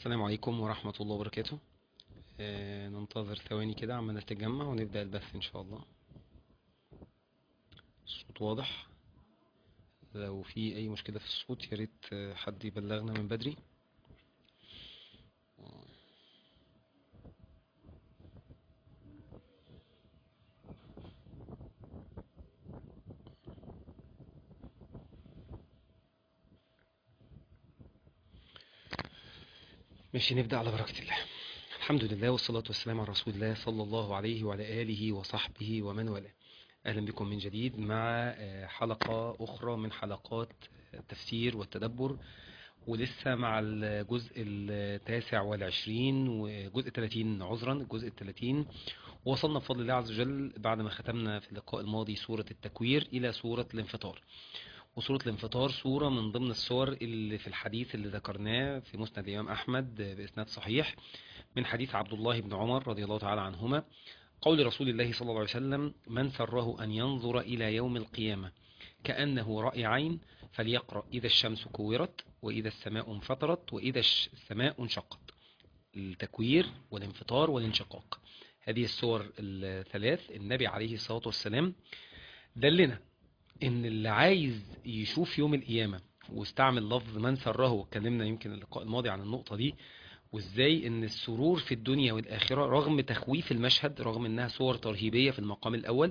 السلام عليكم ورحمة الله وبركاته آه، ننتظر ثواني كده عما نتجمع ونبدأ البث إن شاء الله الصوت واضح لو في أي مشكلة في الصوت يا ريت آه، حد يبلغنا من بدري ماشي نبدأ على بركة الله الحمد لله والصلاة والسلام على رسول الله صلى الله عليه وعلى آله وصحبه ومن والاه أهلا بكم من جديد مع آه، حلقة أخرى من حلقات التفسير والتدبر ولسه مع الجزء التاسع والعشرين وجزء 30 عذرا الجزء الثلاثين ووصلنا بفضل الله عز وجل بعد ما ختمنا في اللقاء الماضي سورة التكوير إلى سورة الانفطار وسورة الانفطار سورة من ضمن السور اللي في الحديث اللي ذكرناه في مسند الإمام أحمد بإسناد صحيح من حديث عبد الله بن عمر رضي الله تعالى عنهما قول رسول الله صلى الله عليه وسلم من سره أن ينظر إلى يوم القيامة كأنه رأي عين فليقرأ إذا الشمس كورت وإذا السماء انفطرت وإذا الش- السماء انشقت التكوير والانفطار والانشقاق هذه السور الثلاث النبي عليه الصلاة والسلام دلنا ان اللي عايز يشوف يوم القيامة واستعمل لفظ من سره واتكلمنا يمكن اللقاء الماضي عن النقطة دي وازاي ان السرور في الدنيا والآخرة رغم تخويف المشهد رغم انها صور ترهيبية في المقام الأول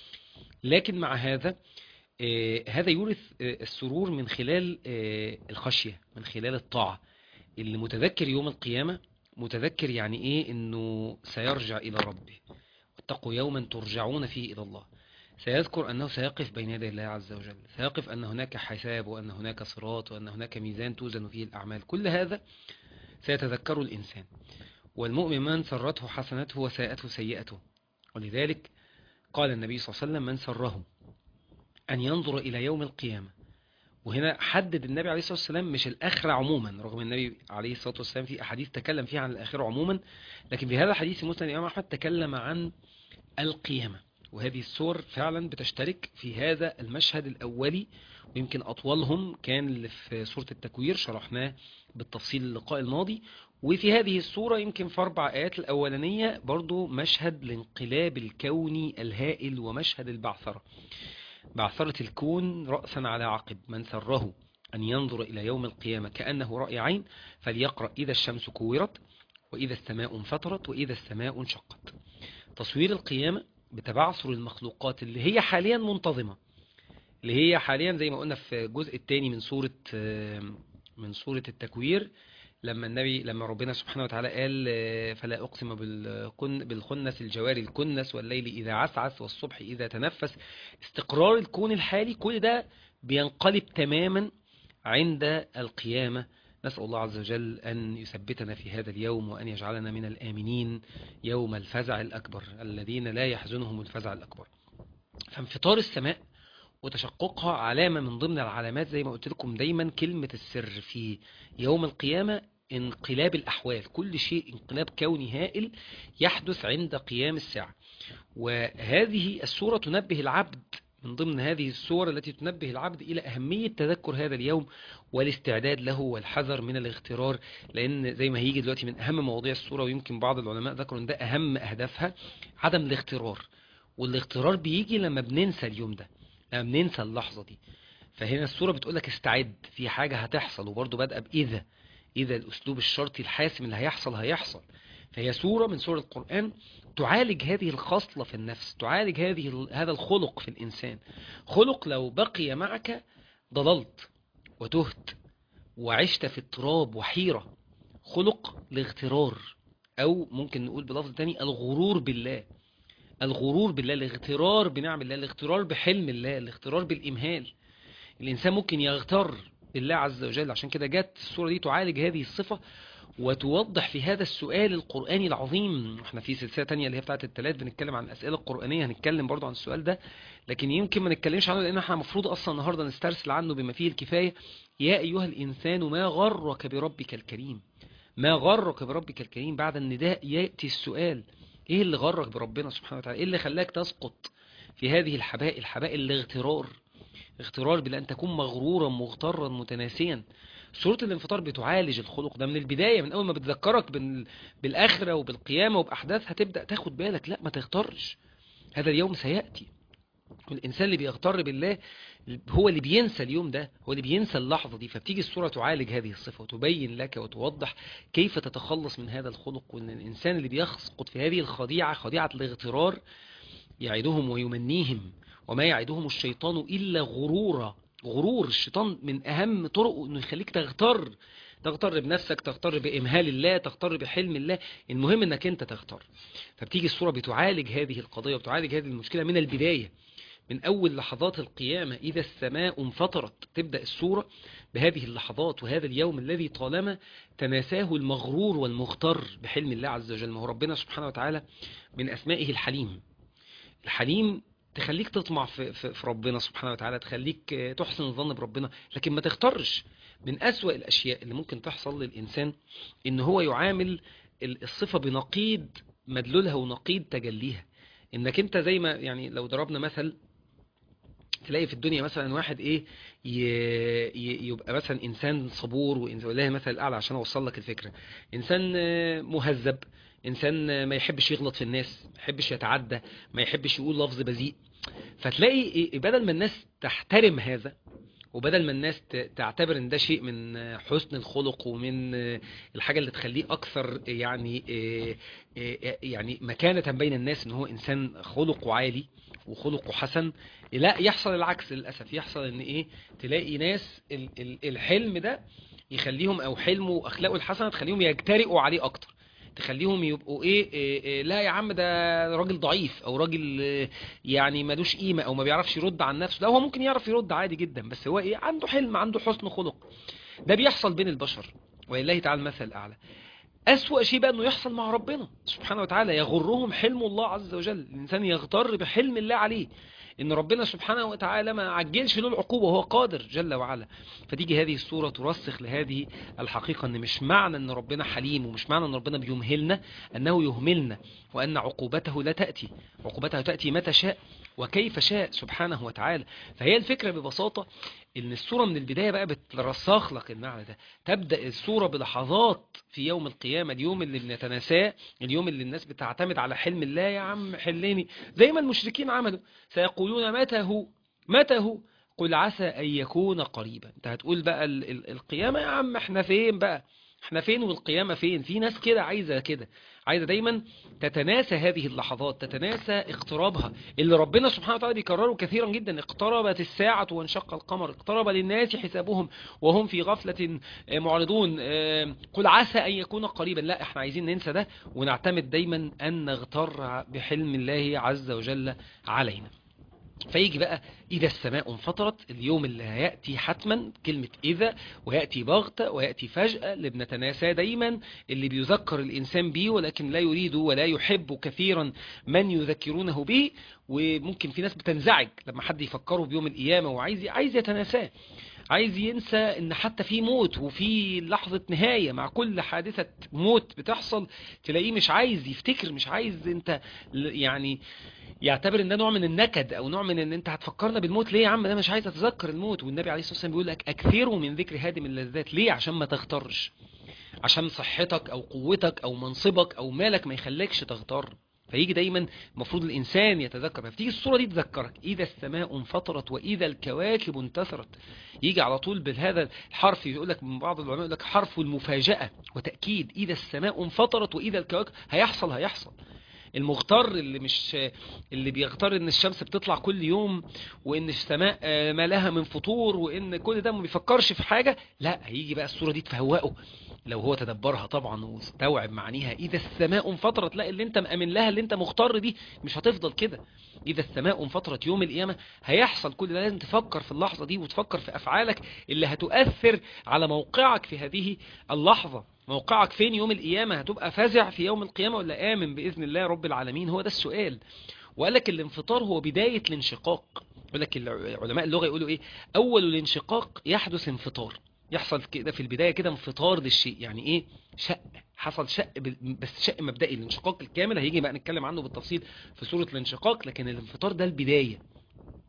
لكن مع هذا آه، هذا يورث آه، السرور من خلال آه، الخشية من خلال الطاعة اللي متذكر يوم القيامة متذكر يعني ايه انه سيرجع الى ربه واتقوا يوما ترجعون فيه الى الله سيذكر أنه سيقف بين يدي الله عز وجل سيقف أن هناك حساب وأن هناك صراط وأن هناك ميزان توزن فيه الأعمال كل هذا سيتذكر الإنسان والمؤمن من سرته حسنته وساءته سيئته ولذلك قال النبي صلى الله عليه وسلم من سره أن ينظر إلى يوم القيامة وهنا حدد النبي عليه الصلاة والسلام مش الآخرة عموما رغم النبي عليه الصلاة والسلام في أحاديث تكلم فيها عن الآخرة عموما لكن في هذا الحديث مسلم الإمام أحمد تكلم عن القيامة وهذه السور فعلا بتشترك في هذا المشهد الأولي ويمكن أطولهم كان اللي في سورة التكوير شرحناه بالتفصيل اللقاء الماضي وفي هذه السورة يمكن في أربع آيات الأولانية برضو مشهد الانقلاب الكوني الهائل ومشهد البعثرة بعثرة الكون رأسا على عقب من سره أن ينظر إلى يوم القيامة كأنه رأي عين فليقرأ إذا الشمس كورت وإذا السماء انفطرت وإذا السماء انشقت تصوير القيامة بتبعثر المخلوقات اللي هي حاليا منتظمة اللي هي حاليا زي ما قلنا في الجزء الثاني من سورة من سورة التكوير لما النبي لما ربنا سبحانه وتعالى قال آه، فلا أقسم بالكن بالخنس الجوار الكنس والليل إذا عسعس والصبح إذا تنفس استقرار الكون الحالي كل ده بينقلب تماما عند القيامة نسأل الله عز وجل أن يثبتنا في هذا اليوم وأن يجعلنا من الآمنين يوم الفزع الأكبر الذين لا يحزنهم الفزع الأكبر فانفطار السماء وتشققها علامة من ضمن العلامات زي ما قلت لكم دايما كلمة السر في يوم القيامة انقلاب الأحوال كل شيء انقلاب كوني هائل يحدث عند قيام الساعة وهذه السورة تنبه العبد من ضمن هذه السور التي تنبه العبد إلى أهمية تذكر هذا اليوم والاستعداد له والحذر من الاغترار لأن زي ما هيجي دلوقتي من أهم مواضيع السورة ويمكن بعض العلماء ذكروا أن ده أهم أهدافها عدم الاغترار والاغترار بيجي لما بننسى اليوم ده لما بننسى اللحظة دي فهنا السورة بتقولك استعد في حاجة هتحصل وبرضه بادئه بإذا إذا الأسلوب الشرطي الحاسم اللي هيحصل هيحصل فهي سورة من سور القرآن تعالج هذه الخصلة في النفس تعالج هذه هذا الخلق في الإنسان خلق لو بقي معك ضللت وتهت وعشت في اضطراب وحيرة خلق الاغترار أو ممكن نقول بلفظ تاني الغرور بالله الغرور بالله الاغترار بنعم الله الاغترار بحلم الله الاغترار بالإمهال الإنسان ممكن يغتر بالله عز وجل عشان كده جت السورة دي تعالج هذه الصفة وتوضح في هذا السؤال القرآني العظيم احنا في سلسلة تانية اللي هي بتاعت التلات بنتكلم عن الأسئلة القرآنية هنتكلم برضو عن السؤال ده لكن يمكن ما نتكلمش عنه لأن احنا المفروض أصلا النهاردة نسترسل عنه بما فيه الكفاية يا أيها الإنسان ما غرك بربك الكريم ما غرك بربك الكريم بعد النداء يأتي السؤال ايه اللي غرك بربنا سبحانه وتعالى ايه اللي خلاك تسقط في هذه الحبائل حبائل الاغترار اغترار بلا أن تكون مغرورا مغترا متناسيا سورة الانفطار بتعالج الخلق ده من البداية من أول ما بتذكرك بال- بالآخرة وبالقيامة وبأحداثها تبدأ تاخد بالك لا ما تغترش هذا اليوم سيأتي والإنسان اللي بيغتر بالله هو اللي بينسى اليوم ده هو اللي بينسى اللحظة دي فبتيجي السورة تعالج هذه الصفة وتبين لك وتوضح كيف تتخلص من هذا الخلق وأن الإنسان اللي بيسقط في هذه الخديعة خديعة الاغترار يعدهم ويمنيهم وما يعدهم الشيطان إلا غرورا غرور الشيطان من أهم طرقه أنه يخليك تغتر تغتر بنفسك تغتر بإمهال الله تغتر بحلم الله المهم أنك أنت تغتر فبتيجي الصورة بتعالج هذه القضية وبتعالج هذه المشكلة من البداية من أول لحظات القيامة إذا السماء انفطرت تبدأ السورة بهذه اللحظات وهذا اليوم الذي طالما تناساه المغرور والمغتر بحلم الله عز وجل ما هو ربنا سبحانه وتعالى من أسمائه الحليم الحليم تخليك تطمع في, في, في ربنا سبحانه وتعالى تخليك آه، تحسن الظن بربنا لكن ما تختارش من أسوأ الأشياء اللي ممكن تحصل للإنسان إن هو يعامل ال- الصفة بنقيض مدلولها ونقيض تجليها إنك أنت زي ما يعني لو ضربنا مثل تلاقي في الدنيا مثلا واحد ايه ي... ي... يبقى مثلا انسان صبور وانسان والله مثل الاعلى عشان اوصل لك الفكره انسان آه، مهذب انسان آه، ما يحبش يغلط في الناس ما يحبش يتعدى ما يحبش يقول لفظ بذيء فتلاقي إيه بدل ما الناس تحترم هذا وبدل ما الناس ت- تعتبر ان ده شيء من آه، حسن الخلق ومن آه، الحاجه اللي تخليه اكثر يعني آه، آه، يعني مكانه بين الناس ان هو انسان خلقه عالي وخلقه حسن لا يحصل العكس للاسف يحصل ان ايه تلاقي ناس ال- ال- الحلم ده يخليهم او حلمه واخلاقه الحسنه تخليهم يجترئوا عليه اكتر تخليهم يبقوا ايه, إيه, إيه لا يا عم ده راجل ضعيف او راجل آه، يعني ملوش قيمه او ما بيعرفش يرد عن نفسه لا هو ممكن يعرف يرد عادي جدا بس هو ايه عنده حلم عنده حسن خلق ده بيحصل بين البشر ولله تعالى المثل الاعلى أسوأ شيء بقى انه يحصل مع ربنا سبحانه وتعالى يغرهم حلم الله عز وجل الانسان يغتر بحلم الله عليه ان ربنا سبحانه وتعالى ما عجلش له العقوبة وهو قادر جل وعلا فتيجي هذه السورة ترسخ لهذه الحقيقة ان مش معنى ان ربنا حليم ومش معنى ان ربنا بيمهلنا انه يهملنا وان عقوبته لا تأتي عقوبته تأتي متى شاء وكيف شاء سبحانه وتعالى فهي الفكرة ببساطة ان السورة من البداية بقى بترسخ لك المعنى ده تبدأ السورة بلحظات في يوم القيامة اليوم اللي بنتناساه اليوم اللي الناس بتعتمد على حلم الله يا عم حلني زي ما المشركين عملوا سيقولون متى هو متى هو قل عسى أن يكون قريبا انت هتقول بقى ال ال القيامة يا عم احنا فين بقى احنا فين والقيامة فين في ناس كده عايزة كده عايزة دايما تتناسى هذه اللحظات تتناسى اقترابها اللي ربنا سبحانه وتعالى بيكرره كثيرا جدا اقتربت الساعة وانشق القمر اقترب للناس حسابهم وهم في غفلة آه، معرضون آه، قل عسى أن يكون قريبا لا احنا عايزين ننسى ده ونعتمد دايما أن نغتر بحلم الله عز وجل علينا فيجي بقى إذا السماء انفطرت اليوم اللي هيأتي حتما كلمة إذا ويأتي بغتة ويأتي فجأة اللي بنتناساه دايما اللي بيذكر الإنسان به ولكن لا يريد ولا يحب كثيرا من يذكرونه به وممكن في ناس بتنزعج لما حد يفكره بيوم القيامة وعايز عايز يتناساه عايز ينسى ان حتى في موت وفي لحظة نهاية مع كل حادثة موت بتحصل تلاقيه مش عايز يفتكر مش عايز انت ل- يعني يعتبر ان ده نوع من النكد او نوع من ان انت هتفكرنا بالموت ليه يا عم انا مش عايز اتذكر الموت والنبي عليه الصلاه والسلام بيقول لك اكثروا من ذكر هادم اللذات ليه عشان ما تغترش عشان صحتك او قوتك او منصبك او مالك ما يخليكش تغتر فيجي دايما المفروض الانسان يتذكر فبتيجي الصوره دي تذكرك اذا السماء انفطرت واذا الكواكب انتثرت يجي على طول بهذا الحرف يقول لك من بعض العلماء يقول لك حرف المفاجاه وتاكيد اذا السماء انفطرت واذا الكواكب هيحصل هيحصل المغتر اللي مش اللي بيغتر ان الشمس بتطلع كل يوم وان السماء آه، ما لها من فطور وان كل ده ما بيفكرش في حاجة لا هيجي بقى الصورة دي تفوقه لو هو تدبرها طبعا واستوعب معانيها اذا السماء انفطرت لا اللي انت مأمن لها اللي انت مغتر دي مش هتفضل كده اذا السماء انفطرت يوم القيامة هيحصل كل ده لازم تفكر في اللحظة دي وتفكر في افعالك اللي هتؤثر على موقعك في هذه اللحظة موقعك فين يوم القيامة هتبقى فزع في يوم القيامة ولا آمن بإذن الله رب العالمين هو ده السؤال وقال لك الانفطار هو بداية الانشقاق يقول لك الع- علماء اللغة يقولوا ايه اول الانشقاق يحدث انفطار يحصل كده في البداية كده انفطار للشيء يعني ايه شق حصل شق بال- بس شق مبدئي الانشقاق الكامل هيجي بقى نتكلم عنه بالتفصيل في سورة الانشقاق لكن الانفطار ده البداية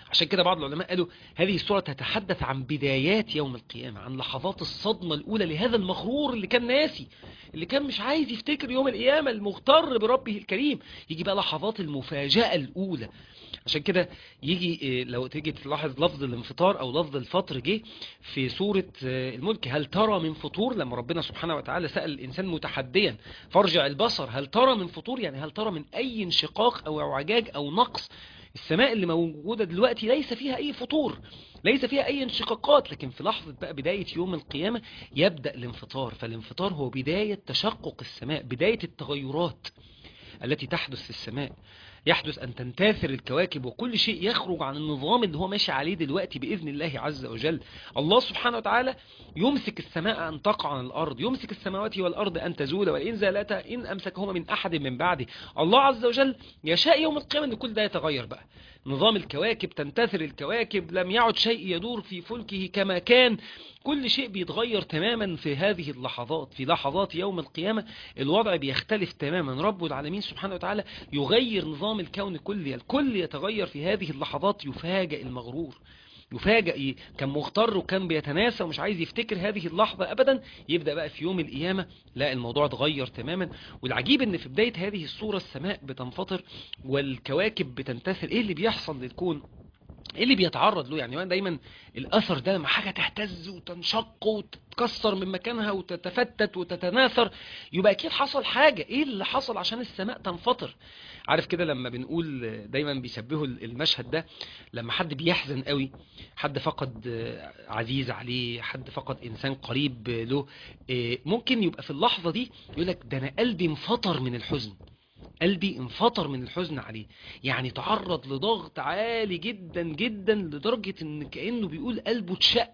عشان كده بعض العلماء قالوا هذه السورة تتحدث عن بدايات يوم القيامة عن لحظات الصدمة الأولى لهذا المغرور اللي كان ناسي اللي كان مش عايز يفتكر يوم القيامة المغتر بربه الكريم يجي بقى لحظات المفاجأة الأولى عشان كده يجي إيه، لو تيجي تلاحظ لفظ الانفطار او لفظ الفطر جه في سورة آه، الملك هل ترى من فطور لما ربنا سبحانه وتعالى سأل الانسان متحديا فارجع البصر هل ترى من فطور يعني هل ترى من اي انشقاق او اعوجاج او نقص السماء اللي موجودة دلوقتي ليس فيها اي فطور ليس فيها اي انشقاقات لكن في لحظة بقى بداية يوم القيامة يبدأ الانفطار فالانفطار هو بداية تشقق السماء بداية التغيرات التي تحدث في السماء يحدث أن تنتاثر الكواكب وكل شيء يخرج عن النظام اللي هو ماشي عليه دلوقتي بإذن الله عز وجل الله سبحانه وتعالى يمسك السماء أن تقع عن الأرض يمسك السماوات والأرض أن تزول وإن زالتا إن أمسكهما من أحد من بعده الله عز وجل يشاء يوم القيامة أن كل ده يتغير بقى نظام الكواكب تنتثر الكواكب لم يعد شيء يدور في فلكه كما كان كل شيء بيتغير تماما في هذه اللحظات في لحظات يوم القيامة الوضع بيختلف تماما رب العالمين سبحانه وتعالى يغير نظام الكون كله الكل يتغير في هذه اللحظات يفاجئ المغرور يفاجئ ي- كان مغتر وكان بيتناسى ومش عايز يفتكر هذه اللحظة أبدا يبدأ بقى في يوم القيامة لا الموضوع اتغير تماما والعجيب ان في بداية هذه الصورة السماء بتنفطر والكواكب بتنتثر ايه اللي بيحصل للكون ايه اللي بيتعرض له يعني هو دايما الاثر ده لما حاجه تهتز وتنشق وتتكسر من مكانها وتتفتت وتتناثر يبقى اكيد حصل حاجه ايه اللي حصل عشان السماء تنفطر عارف كده لما بنقول دايما بيشبهوا المشهد ده لما حد بيحزن قوي حد فقد عزيز عليه حد فقد انسان قريب له إيه، ممكن يبقى في اللحظه دي يقول لك ده انا قلبي انفطر من الحزن قلبي انفطر من الحزن عليه يعني تعرض لضغط عالي جدا جدا لدرجة ان كأنه بيقول قلبه اتشق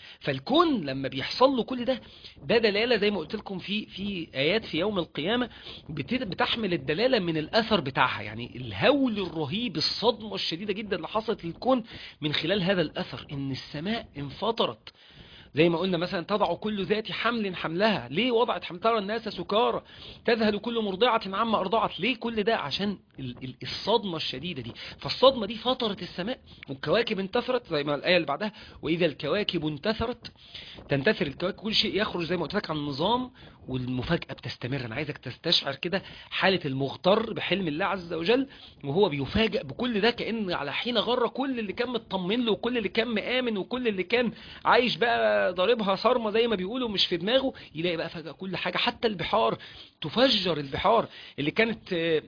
فالكون لما بيحصل له كل ده ده دلالة زي ما قلت لكم في في آيات في يوم القيامة بت- بتحمل الدلالة من الأثر بتاعها يعني الهول الرهيب الصدمة الشديدة جدا اللي حصلت للكون من خلال هذا الأثر إن السماء انفطرت زي ما قلنا مثلا تضع كل ذات حمل حملها ليه وضعت حمل ترى الناس سكارى تذهل كل مرضعة عما أرضعت ليه كل ده عشان ال- ال- الصدمة الشديدة دي فالصدمة دي فطرت السماء والكواكب انتثرت زي ما الآية اللي بعدها وإذا الكواكب انتثرت تنتثر الكواكب كل شيء يخرج زي ما قلت لك عن النظام والمفاجأة بتستمر أنا عايزك تستشعر كده حالة المغتر بحلم الله عز وجل وهو بيفاجأ بكل ده كأن على حين غرة كل اللي كان مطمن له وكل اللي كان مآمن وكل اللي كان عايش بقى ضاربها صارمة زي ما بيقولوا مش في دماغه يلاقي بقى فجأة كل حاجة حتى البحار تفجر البحار اللي كانت آه،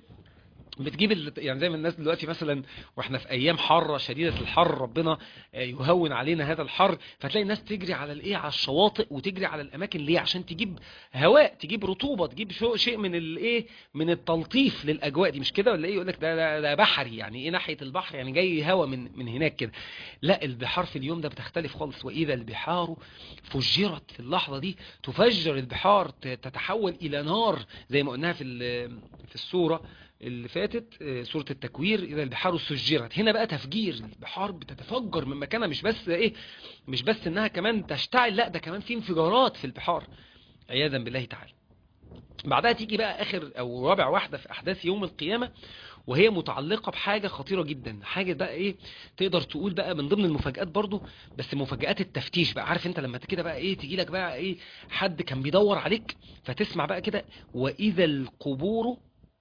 بتجيب ال- يعني زي ما الناس دلوقتي مثلا واحنا في ايام حاره شديده الحر ربنا آه، يهون علينا هذا الحر فتلاقي الناس تجري على الايه على الشواطئ وتجري على الاماكن ليه عشان تجيب هواء تجيب رطوبه تجيب شو- شيء من الايه من التلطيف للاجواء دي مش كده ولا ايه يقول لك ده, ده ده بحري يعني ايه ناحيه البحر يعني جاي هواء من من هناك كده لا البحار في اليوم ده بتختلف خالص واذا البحار فجرت في اللحظه دي تفجر البحار ت- تتحول الى نار زي ما قلناها في ال- في السوره اللي فاتت آه، سورة التكوير إذا البحار سجرت هنا بقى تفجير البحار بتتفجر من مكانها مش بس إيه مش بس إنها كمان تشتعل لا ده كمان في انفجارات في البحار عياذا بالله تعالى بعدها تيجي بقى آخر أو رابع واحدة في أحداث يوم القيامة وهي متعلقة بحاجة خطيرة جدا حاجة بقى ايه تقدر تقول بقى من ضمن المفاجآت برضو بس مفاجآت التفتيش بقى عارف انت لما كده بقى ايه تيجي لك بقى ايه حد كان بيدور عليك فتسمع بقى كده وإذا القبور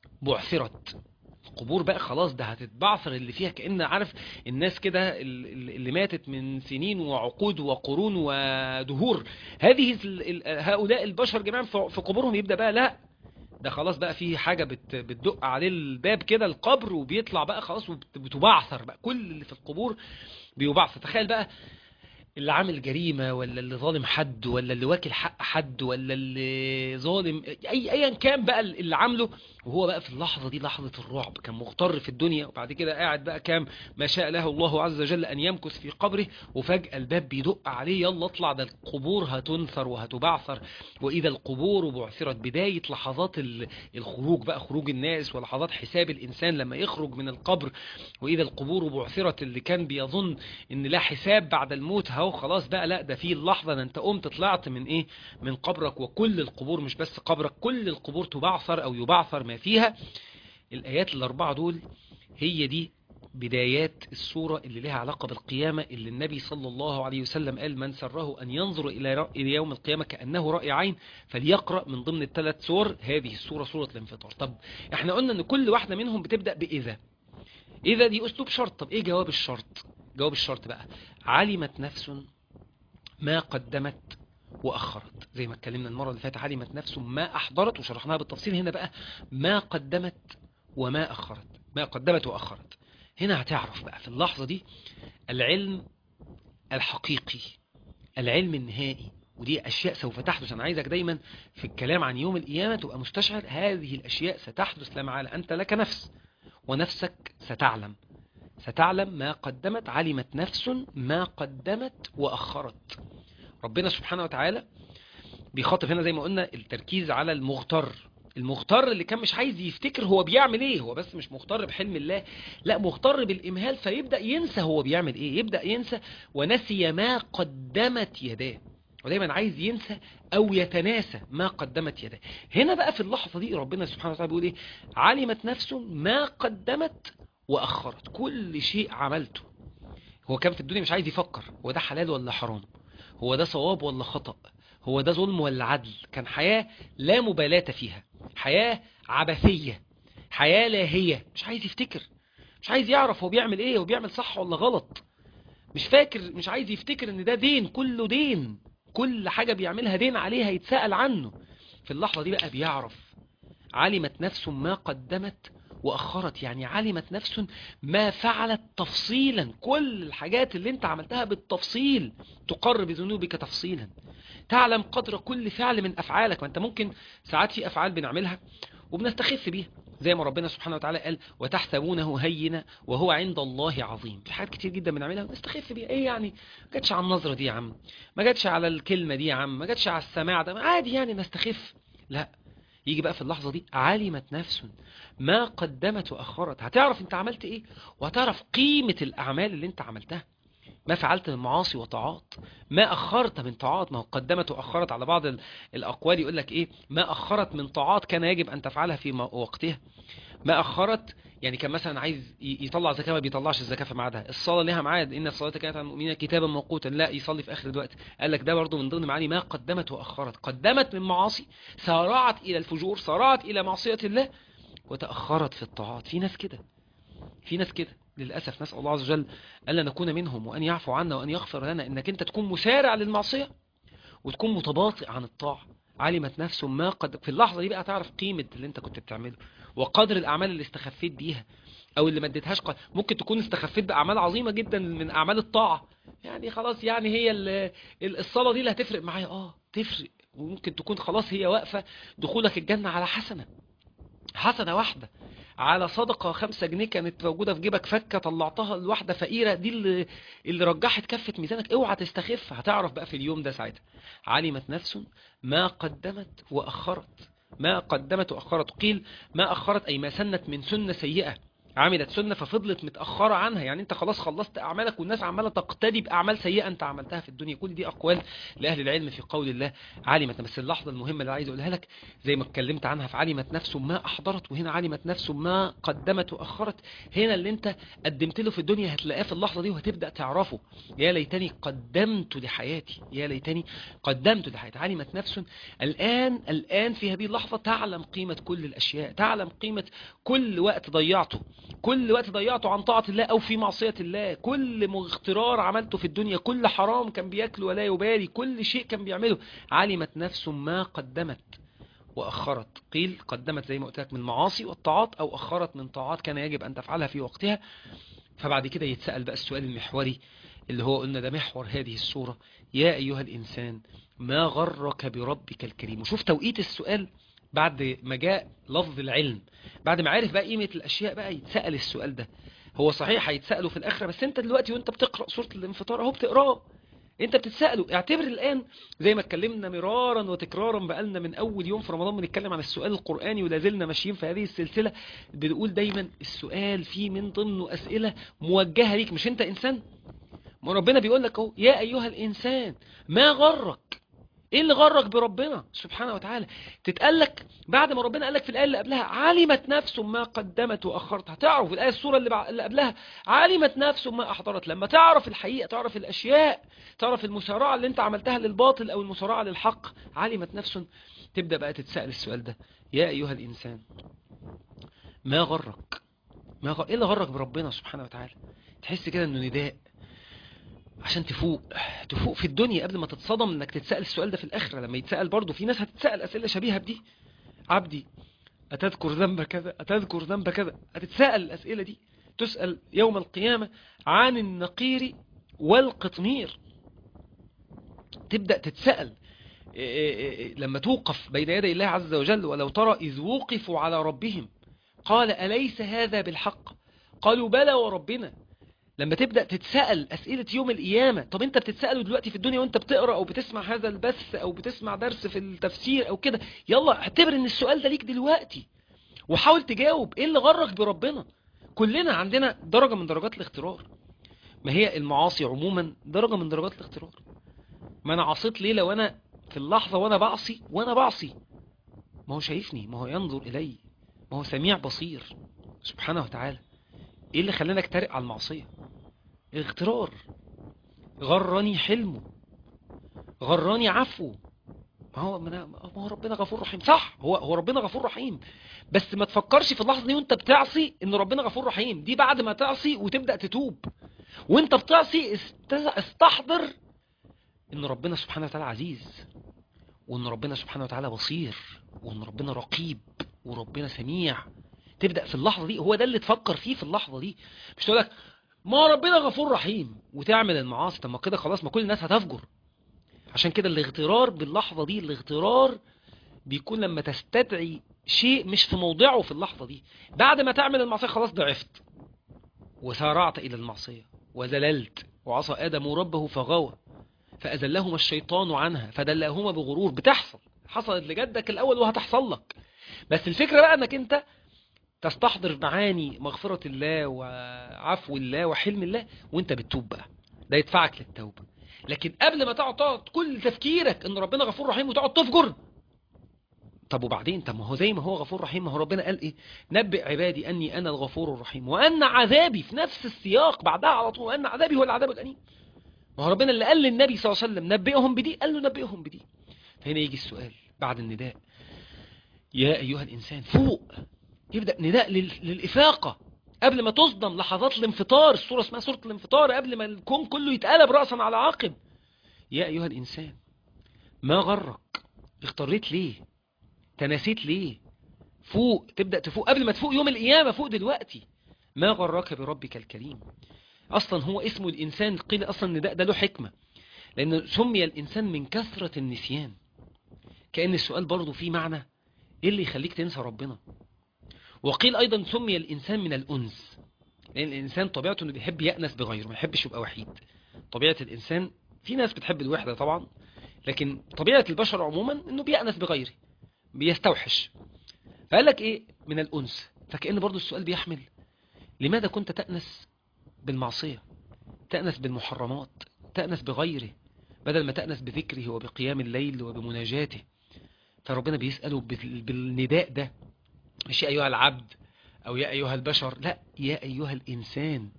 بعثرت القبور بقى خلاص ده هتتبعثر اللي فيها كأن عارف الناس كده ال- ال- اللي ماتت من سنين وعقود وقرون ودهور هذه ال- ال- هؤلاء البشر جميعا في في قبورهم يبدأ بقى لا ده خلاص بقى في حاجة بت بتدق عليه الباب كده القبر وبيطلع بقى خلاص وبتبعثر بقى كل اللي في القبور بيبعثر تخيل بقى اللي عامل جريمة ولا اللي ظالم حد ولا اللي واكل حق حد ولا اللي ظالم اي ايا كان بقى اللي عامله وهو بقى في اللحظة دي لحظة الرعب كان مغتر في الدنيا وبعد كده قاعد بقى كام ما شاء له الله عز وجل ان يمكث في قبره وفجأة الباب بيدق عليه يلا اطلع ده القبور هتنثر وهتبعثر واذا القبور بعثرت بداية لحظات ال- الخروج بقى خروج الناس ولحظات حساب الانسان لما يخرج من القبر واذا القبور بعثرت اللي كان بيظن ان لا حساب بعد الموت اهو خلاص بقى لا ده في اللحظه ده انت قمت طلعت من ايه من قبرك وكل القبور مش بس قبرك كل القبور تبعثر او يبعثر ما فيها الايات الاربعه دول هي دي بدايات السورة اللي لها علاقة بالقيامة اللي النبي صلى الله عليه وسلم قال من سره أن ينظر إلى رأ- إلى يوم القيامة كأنه رأي عين فليقرأ من ضمن الثلاث سور هذه السورة سورة الانفطار طب احنا قلنا ان كل واحدة منهم بتبدأ بإذا إذا دي أسلوب شرط طب إيه جواب الشرط جواب الشرط بقى علمت نفس ما قدمت وأخرت زي ما اتكلمنا المرة اللي فاتت علمت نفس ما أحضرت وشرحناها بالتفصيل هنا بقى ما قدمت وما أخرت ما قدمت وأخرت هنا هتعرف بقى في اللحظة دي العلم الحقيقي العلم النهائي ودي أشياء سوف تحدث أنا عايزك دايما في الكلام عن يوم القيامة تبقى مستشعر هذه الأشياء ستحدث لما على أنت لك نفس ونفسك ستعلم ستعلم ما قدمت علمت نفس ما قدمت وأخرت ربنا سبحانه وتعالى بيخاطب هنا زي ما قلنا التركيز على المغتر المغتر اللي كان مش عايز يفتكر هو بيعمل ايه هو بس مش مغتر بحلم الله لا مغتر بالامهال فيبدأ ينسى هو بيعمل ايه يبدأ ينسى ونسي ما قدمت يداه ودايما عايز ينسى او يتناسى ما قدمت يداه هنا بقى في اللحظة دي ربنا سبحانه وتعالى بيقول ايه علمت نفس ما قدمت واخرت كل شيء عملته هو كان في الدنيا مش عايز يفكر هو ده حلال ولا حرام هو ده صواب ولا خطأ هو ده ظلم ولا عدل كان حياة لا مبالاة فيها حياة عبثية حياة لاهية مش عايز يفتكر مش عايز يعرف هو بيعمل ايه هو بيعمل صح ولا غلط مش فاكر مش عايز يفتكر ان ده دين كله دين كل حاجة بيعملها دين عليها يتسأل عنه في اللحظة دي بقى بيعرف علمت نفس ما قدمت وأخرت يعني علمت نفس ما فعلت تفصيلا كل الحاجات اللي انت عملتها بالتفصيل تقر بذنوبك تفصيلا تعلم قدر كل فعل من أفعالك ما انت ممكن ساعات في أفعال بنعملها وبنستخف بيها زي ما ربنا سبحانه وتعالى قال وتحسبونه هينا وهو عند الله عظيم في حاجات كتير جدا بنعملها ونستخف بيها ايه يعني ما جاتش على النظرة دي يا عم ما جاتش على الكلمة دي يا عم ما جاتش على السماع ده عادي يعني نستخف لا يجي بقى في اللحظة دي علمت نفس ما قدمت وأخرت هتعرف انت عملت ايه وهتعرف قيمة الأعمال اللي انت عملتها ما فعلت من معاصي وطاعات ما أخرت من طاعات ما هو قدمت وأخرت على بعض ال- الأقوال يقول لك إيه ما أخرت من طاعات كان يجب أن تفعلها في م- وقتها ما أخرت يعني كان مثلا عايز ي- يطلع زكاة ما بيطلعش الزكاة في ميعادها الصلاة لها ميعاد إن الصلاة كانت على المؤمنين كتابا موقوتا لا يصلي في آخر الوقت قال لك ده برضه من ضمن معاني ما قدمت وأخرت قدمت من معاصي سارعت إلى الفجور سارعت إلى معصية الله وتأخرت في الطاعات في ناس كده في ناس كده للأسف نسأل الله عز وجل ألا نكون منهم وأن يعفو عنا وأن يغفر لنا إنك أنت تكون مسارع للمعصية وتكون متباطئ عن الطاعة علمت نفس ما قد في اللحظة دي بقى تعرف قيمة اللي انت كنت بتعمله وقدر الأعمال اللي استخفيت بيها أو اللي ما اديتهاش قد... ممكن تكون استخفيت بأعمال عظيمة جدا من أعمال الطاعة يعني خلاص يعني هي ال- ال- الصلاة دي اللي هتفرق معايا اه تفرق وممكن تكون خلاص هي واقفة دخولك الجنة على حسنة حسنة واحدة على صدقة خمسة جنيه كانت موجودة في جيبك فكة طلعتها لواحدة فقيرة دي اللي, اللي رجحت كفة ميزانك اوعى تستخف هتعرف بقى في اليوم ده ساعتها علمت نفس ما قدمت وأخرت ما قدمت وأخرت قيل ما أخرت أي ما سنت من سنة سيئة عملت سنة ففضلت متأخرة عنها يعني انت خلاص خلصت أعمالك والناس عمالة تقتدي بأعمال سيئة انت عملتها في الدنيا كل دي أقوال لأهل العلم في قول الله علمت بس اللحظة المهمة اللي عايز أقولها لك زي ما اتكلمت عنها في علمت نفس ما أحضرت وهنا علمت نفس ما قدمت وأخرت هنا اللي انت قدمت له في الدنيا هتلاقاه في اللحظة دي وهتبدأ تعرفه يا ليتني قدمت لحياتي يا ليتني قدمت لحياتي علمت نفس الآن الآن في هذه اللحظة تعلم قيمة كل الأشياء تعلم قيمة كل وقت ضيعته كل وقت ضيعته عن طاعة الله أو في معصية الله كل اغترار عملته في الدنيا كل حرام كان بياكله ولا يبالي كل شيء كان بيعمله علمت نفس ما قدمت وأخرت قيل قدمت زي ما قلت لك من معاصي والطاعات أو أخرت من طاعات كان يجب أن تفعلها في وقتها فبعد كده يتسأل بقى السؤال المحوري اللي هو قلنا ده محور هذه السورة يا أيها الإنسان ما غرك بربك الكريم وشوف توقيت السؤال بعد ما جاء لفظ العلم بعد ما عرف بقى قيمة الأشياء بقى يتسأل السؤال ده هو صحيح هيتسأله في الآخرة بس انت دلوقتي وانت بتقرأ سورة الانفطار اهو بتقراه انت بتتسأله اعتبر الآن زي ما اتكلمنا مرارا وتكرارا بقالنا من أول يوم في رمضان بنتكلم عن السؤال القرآني ولازلنا ماشيين في هذه السلسلة بنقول دايما السؤال فيه من ضمنه أسئلة موجهة ليك مش انت إنسان ما ربنا بيقول لك اهو يا أيها الإنسان ما غرك ايه اللي غرك بربنا سبحانه وتعالى تتقالك بعد ما ربنا قالك في الآية اللي قبلها علمت نفس ما قدمت وأخرت هتعرف في الآية السورة اللي, اللي قبلها علمت نفس ما أحضرت لما تعرف الحقيقة تعرف الأشياء تعرف المسارعة اللي انت عملتها للباطل أو المسارعة للحق علمت نفس تبدأ بقى تتسأل السؤال ده يا أيها الإنسان ما غرك ما غر... ايه اللي غرك بربنا سبحانه وتعالى تحس كده انه نداء عشان تفوق تفوق في الدنيا قبل ما تتصدم انك تتسأل السؤال ده في الاخرة لما يتسأل برضه في ناس هتتسأل اسئلة شبيهة بدي عبدي أتذكر ذنب كذا أتذكر ذنب كذا هتتسأل الأسئلة دي تسأل يوم القيامة عن النقير والقطمير تبدأ تتسأل لما توقف بين يدي الله عز وجل ولو ترى إذ وقفوا على ربهم قال أليس هذا بالحق قالوا بلى وربنا لما تبدأ تتسأل أسئلة يوم القيامة طب أنت بتتسأله دلوقتي في الدنيا وأنت بتقرأ أو بتسمع هذا البث أو بتسمع درس في التفسير أو كده يلا اعتبر أن السؤال ده ليك دلوقتي وحاول تجاوب إيه اللي غرك بربنا كلنا عندنا درجة من درجات الاخترار ما هي المعاصي عموما درجة من درجات الاخترار ما أنا عصيت ليه لو أنا في اللحظة وأنا بعصي وأنا بعصي ما هو شايفني ما هو ينظر إلي ما هو سميع بصير سبحانه وتعالى ايه اللي خلاني اكترق على المعصية اغترار غرني حلمه غرني عفوه ما هو ما هو ربنا غفور رحيم صح هو هو ربنا غفور رحيم بس ما تفكرش في اللحظه دي وانت بتعصي ان ربنا غفور رحيم دي بعد ما تعصي وتبدا تتوب وانت بتعصي استحضر ان ربنا سبحانه وتعالى عزيز وان ربنا سبحانه وتعالى بصير وان ربنا رقيب وربنا سميع تبدأ في اللحظة دي هو ده اللي تفكر فيه في اللحظة دي مش تقول لك ما ربنا غفور رحيم وتعمل المعاصي طب ما كده خلاص ما كل الناس هتفجر عشان كده الاغترار باللحظة دي الاغترار بيكون لما تستدعي شيء مش في موضعه في اللحظة دي بعد ما تعمل المعصية خلاص ضعفت وسارعت إلى المعصية وزللت وعصى آدم ربه فغوى فأزلهما الشيطان عنها فدلهما بغرور بتحصل حصلت لجدك الأول وهتحصل لك بس الفكرة بقى انك انت تستحضر معاني مغفرة الله وعفو الله وحلم الله وانت بتتوب بقى ده يدفعك للتوبة لكن قبل ما تقعد تقعد كل تفكيرك ان ربنا غفور رحيم وتقعد تفجر طب وبعدين طب ما هو زي ما هو غفور رحيم ما هو ربنا قال ايه نبئ عبادي اني انا الغفور الرحيم وان عذابي في نفس السياق بعدها على طول وان عذابي هو العذاب الاليم ما هو ربنا اللي قال للنبي صلى الله عليه وسلم نبئهم بدي قال له نبئهم بدي فهنا يجي السؤال بعد النداء يا أيها الإنسان فوق يبدأ نداء للإفاقة قبل ما تصدم لحظات الانفطار الصورة اسمها صورة الانفطار قبل ما الكون كله يتقلب رأسا على عقب يا أيها الإنسان ما غرك اختريت ليه تناسيت ليه فوق تبدأ تفوق قبل ما تفوق يوم القيامة فوق دلوقتي ما غرك بربك الكريم أصلا هو اسمه الإنسان قيل أصلا النداء ده له حكمة لأن سمي الإنسان من كثرة النسيان كأن السؤال برضه فيه معنى ايه اللي يخليك تنسى ربنا وقيل ايضا سمي الانسان من الانس لان الانسان طبيعته انه بيحب يأنس بغيره ما يحبش يبقى وحيد طبيعة الانسان في ناس بتحب الوحدة طبعا لكن طبيعة البشر عموما انه بيأنس بغيره بيستوحش فقال لك ايه من الانس فكأن برضو السؤال بيحمل لماذا كنت تأنس بالمعصية تأنس بالمحرمات تأنس بغيره بدل ما تأنس بذكره وبقيام الليل وبمناجاته فربنا بيسأله بالنداء ده مش يا أيها العبد أو يا أيها البشر لا يا أيها الإنسان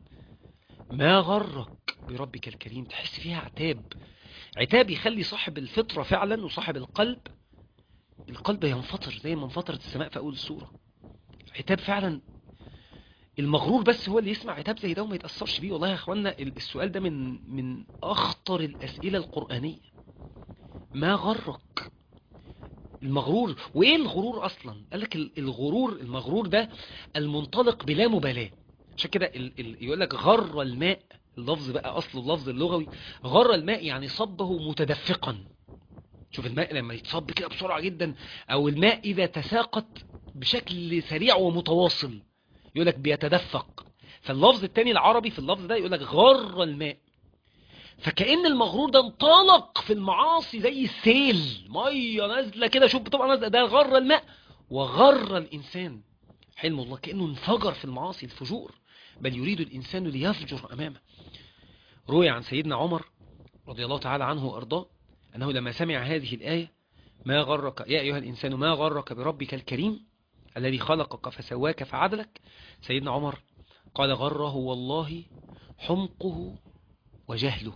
ما غرك بربك الكريم تحس فيها عتاب عتاب يخلي صاحب الفطرة فعلا وصاحب القلب القلب ينفطر زي ما انفطرت السماء في أول السورة عتاب فعلا المغرور بس هو اللي يسمع عتاب زي ده وما يتأثرش بيه والله يا اخوانا السؤال ده من من أخطر الأسئلة القرآنية ما غرك المغرور وايه الغرور اصلا قال لك الغرور المغرور ده المنطلق بلا مبالاة عشان كده يقول لك غر الماء اللفظ بقى اصل اللفظ اللغوي غر الماء يعني صبه متدفقا شوف الماء لما يتصب كده بسرعة جدا او الماء اذا تساقط بشكل سريع ومتواصل يقول لك بيتدفق فاللفظ التاني العربي في اللفظ ده يقول لك غر الماء فكأن المغرور ده انطلق في المعاصي زي السيل مية نازلة كده شوف بتبقى نازلة ده غر الماء وغر الإنسان حلم الله كأنه انفجر في المعاصي الفجور بل يريد الإنسان ليفجر أمامه روي عن سيدنا عمر رضي الله تعالى عنه وأرضاه أنه لما سمع هذه الآية ما غرك يا أيها الإنسان ما غرك بربك الكريم الذي خلقك فسواك فعدلك سيدنا عمر قال غره والله حمقه وجهله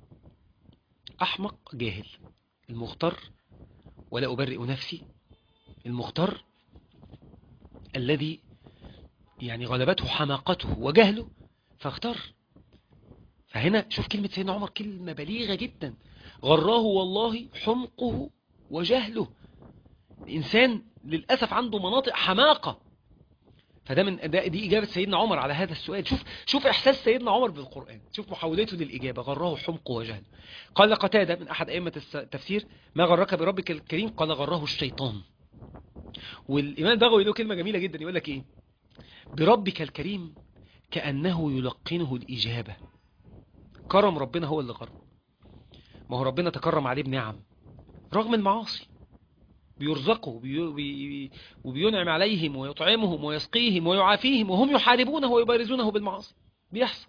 أحمق جاهل المختار ولا أبرئ نفسي المختار الذي يعني غلبته حماقته وجهله فاختار فهنا شوف كلمة سيدنا عمر كلمة بليغة جدا غراه والله حمقه وجهله الإنسان للأسف عنده مناطق حماقة فده من ده دي إجابة سيدنا عمر على هذا السؤال شوف شوف إحساس سيدنا عمر بالقرآن شوف محاولته للإجابة غراه حمقه وجهله قال قتادة من أحد أئمة التفسير ما غرك بربك الكريم قال غراه الشيطان والإمام البغوي له كلمة جميلة جدا يقول لك إيه بربك الكريم كأنه يلقنه الإجابة كرم ربنا هو اللي غرم ما هو ربنا تكرم عليه بنعم رغم المعاصي بيرزقه وبي... وبينعم عليهم ويطعمهم ويسقيهم ويعافيهم وهم يحاربونه ويبارزونه بالمعاصي بيحصل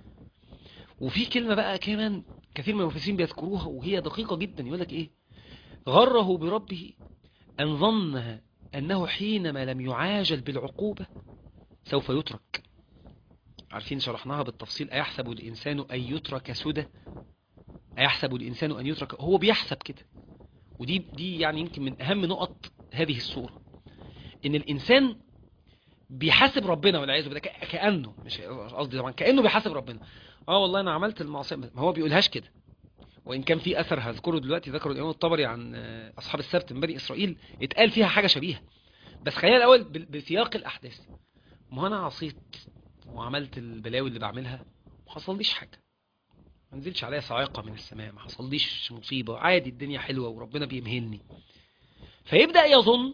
وفي كلمة بقى كمان كثير من المفسرين بيذكروها وهي دقيقة جدا يقول لك ايه غره بربه أن ظن أنه حينما لم يعاجل بالعقوبة سوف يترك عارفين شرحناها بالتفصيل أيحسب الإنسان أن يترك سدى أيحسب الإنسان أن يترك هو بيحسب كده ودي دي يعني يمكن من أهم نقط هذه الصورة إن الإنسان بيحاسب ربنا والعياذ بالله كأنه مش قصدي طبعا كأنه بيحاسب ربنا اه والله أنا عملت المعصية ما هو بيقولهاش كده وإن كان في أثر هذكره دلوقتي ذكره الإمام الطبري عن أصحاب السبت من بني إسرائيل اتقال فيها حاجة شبيهة بس خلينا الأول بسياق الأحداث ما أنا عصيت وعملت البلاوي اللي بعملها ما حصليش حاجة ما نزلش عليا صاعقة من السماء ما حصليش مصيبة عادي الدنيا حلوة وربنا بيمهلني فيبدأ يظن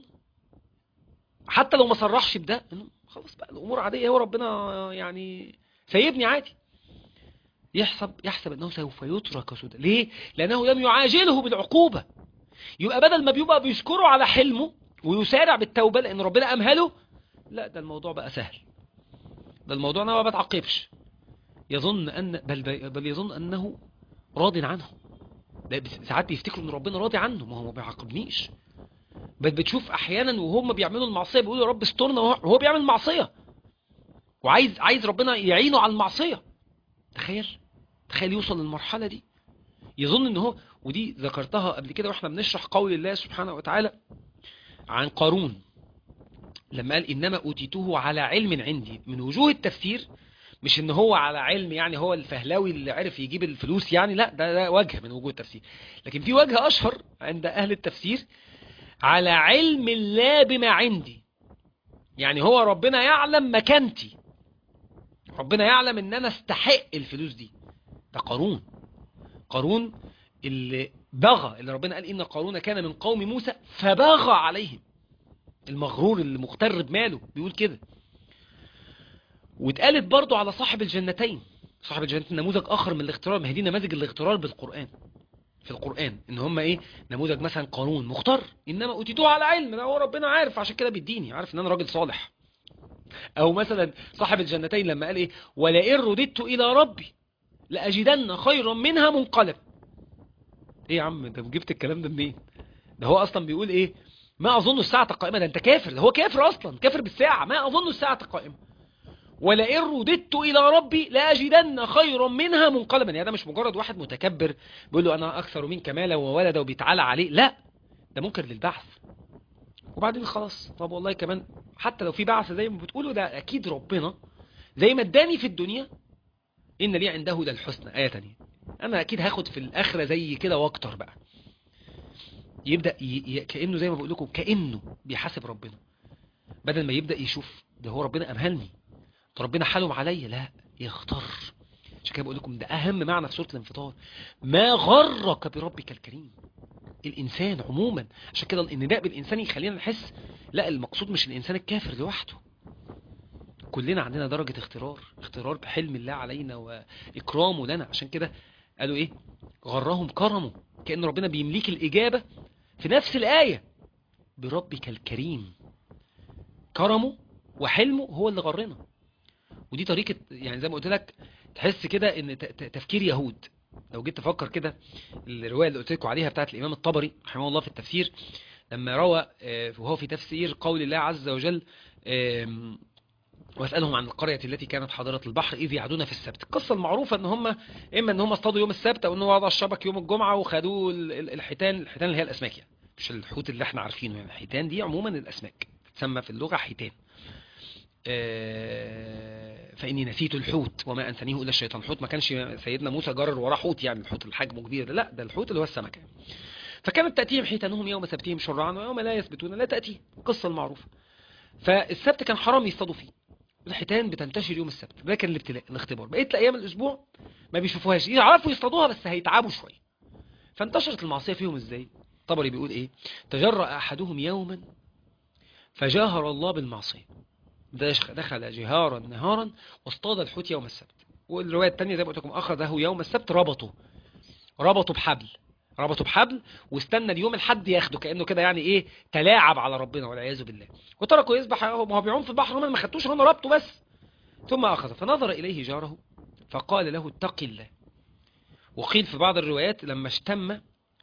حتى لو ما صرحش بده انه خلاص بقى الامور عادية هو ربنا يعني سيبني عادي يحسب يحسب انه سوف يترك سدى ليه لانه لم يعاجله بالعقوبة يبقى بدل ما بيبقى بيشكره على حلمه ويسارع بالتوبة لان ربنا امهله لا ده الموضوع بقى سهل ده الموضوع انا ما بتعاقبش يظن ان بل, بل يظن انه راض عنه ده ساعات بيفتكروا ان ربنا راضي عنه ما هو ما بيعاقبنيش بل بتشوف احيانا وهم بيعملوا المعصيه بيقولوا يا رب استرنا وهو بيعمل معصيه وعايز عايز ربنا يعينه على المعصيه تخيل تخيل يوصل للمرحله دي يظن ان هو ودي ذكرتها قبل كده واحنا بنشرح قول الله سبحانه وتعالى عن قارون لما قال انما اوتيته على علم عندي من وجوه التفسير مش ان هو على علم يعني هو الفهلاوي اللي عرف يجيب الفلوس يعني لا ده, ده وجه من وجوه التفسير لكن في وجه اشهر عند اهل التفسير على علم الله بما عندي يعني هو ربنا يعلم مكانتي ربنا يعلم ان انا استحق الفلوس دي ده قارون قارون اللي بغى اللي ربنا قال ان قارون كان من قوم موسى فبغى عليهم المغرور اللي مغتر بماله بيقول كده واتقالت برضو على صاحب الجنتين صاحب الجنتين نموذج اخر من الاغترار ما هي دي نماذج الاغترار بالقرآن في القرآن ان هم ايه نموذج مثلا قانون مختار انما اوتيتوه على علم ده هو ربنا عارف عشان كده بيديني عارف ان انا راجل صالح او مثلا صاحب الجنتين لما قال ايه ولئن رددت الى ربي لاجدن خيرا منها منقلب ايه يا عم انت جبت الكلام ده منين ده هو اصلا بيقول ايه ما اظن الساعه قائمه ده انت كافر ده هو كافر اصلا كافر بالساعه ما اظن الساعه قائمه ولئن رددت إلى ربي لأجدن خيرا منها منقلبا يعني ده مش مجرد واحد متكبر بيقول له أنا أكثر منك مالا وولدا وبيتعالى عليه لا ده منكر للبعث وبعدين خلاص طب والله كمان حتى لو في بعث زي ما بتقولوا ده أكيد ربنا زي ما اداني في الدنيا إن لي عنده للحسنى آية تانية أنا أكيد هاخد في الآخرة زي كده وأكتر بقى يبدأ ي... ي... كأنه زي ما بقول لكم كأنه بيحاسب ربنا بدل ما يبدأ يشوف ده هو ربنا أمهلني ربنا حالهم عليا لا يختار عشان كده بقول لكم ده اهم معنى في سوره الانفطار ما غرك بربك الكريم الانسان عموما عشان كده النداء بالانسان يخلينا نحس لا المقصود مش الانسان الكافر لوحده كلنا عندنا درجة اخترار اخترار بحلم الله علينا واكرامه لنا عشان كده قالوا ايه غرهم كرمه كأن ربنا بيمليك الاجابة في نفس الآية بربك الكريم كرمه وحلمه هو اللي غرنا ودي طريقة يعني زي ما قلت لك تحس كده ان تفكير يهود لو جيت تفكر كده الرواية اللي قلت لكم عليها بتاعت الإمام الطبري رحمه الله في التفسير لما روى آه، وهو في تفسير قول الله عز وجل آم، واسألهم عن القرية التي كانت حاضرة البحر إذ يعدون في السبت القصة المعروفة ان هم إما ان هم اصطادوا يوم السبت أو ان هو وضع الشبك يوم الجمعة وخدوه ال- ال- الحيتان الحيتان اللي هي الأسماك يعني مش الحوت اللي احنا عارفينه يعني الحيتان دي عموما الأسماك تسمى في اللغة حيتان آه، فإني نسيت الحوت وما أنسانيه إلا الشيطان الحوت ما كانش سيدنا موسى جرر وراه حوت يعني الحوت اللي حجمه كبير ده لا ده الحوت اللي هو السمكة فكانت تأتيهم حيتانهم يوم سبتهم شرعا ويوم لا يثبتون لا تأتي القصة المعروفة فالسبت كان حرام يصطادوا فيه الحيتان بتنتشر يوم السبت ده كان الابتلاء الاختبار بقيت ايام الاسبوع ما بيشوفوهاش يعرفوا يصطادوها بس هيتعبوا شويه فانتشرت المعصيه فيهم ازاي طبري بيقول ايه تجرأ احدهم يوما فجاهر الله بالمعصيه دش- دخل جهارا نهارا واصطاد الحوت يوم السبت والروايه الثانيه زي ما قلت لكم اخذه يوم السبت ربطه ربطه بحبل ربطه بحبل واستنى اليوم الحد ياخده كانه كده يعني ايه تلاعب على ربنا والعياذ بالله وتركه يسبح وهو بيعوم في البحر هم ما خدتوش هم ربطه بس ثم اخذ فنظر اليه جاره فقال له اتق الله وقيل في بعض الروايات لما اشتم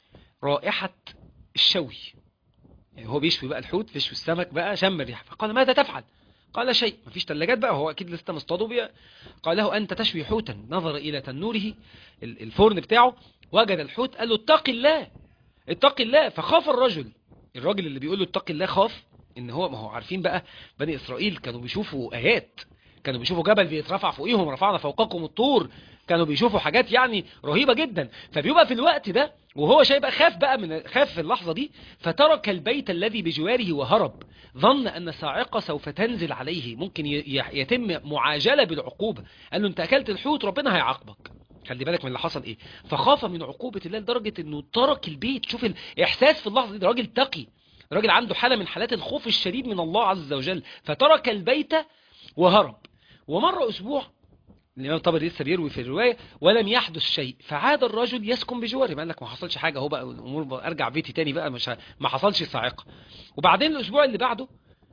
رائحة الشوي يعني هو بيشوي بقى الحوت بيشوي السمك بقى شم الريحة فقال ماذا تفعل قال شيء مفيش ثلاجات بقى هو اكيد لسه مصطاده بي... قال له انت تشوي حوتا نظر الى تنوره ال- الفرن بتاعه وجد الحوت قال له اتق الله اتق الله فخاف الرجل الراجل اللي بيقول له اتق الله خاف ان هو ما هو عارفين بقى بني اسرائيل كانوا بيشوفوا ايات كانوا بيشوفوا جبل بيترفع فوقيهم رفعنا فوقكم الطور كانوا بيشوفوا حاجات يعني رهيبة جدا فبيبقى في الوقت ده وهو شايف بقى خاف بقى من خاف في اللحظة دي فترك البيت الذي بجواره وهرب ظن أن صاعقة سوف تنزل عليه ممكن ي- ي- يتم معاجلة بالعقوبة قال له انت أكلت الحوت ربنا هيعاقبك خلي بالك من اللي حصل ايه فخاف من عقوبة الله لدرجة انه ترك البيت شوف الاحساس في اللحظة دي ده راجل تقي راجل عنده حالة من حالات الخوف الشديد من الله عز وجل فترك البيت وهرب ومر أسبوع الإمام الطبري لسه بيروي في الرواية ولم يحدث شيء فعاد الرجل يسكن بجواره قال لك ما حصلش حاجة هو بقى الأمور بقى أرجع بيتي تاني بقى مش ه- ما حصلش صاعقة وبعدين الأسبوع اللي بعده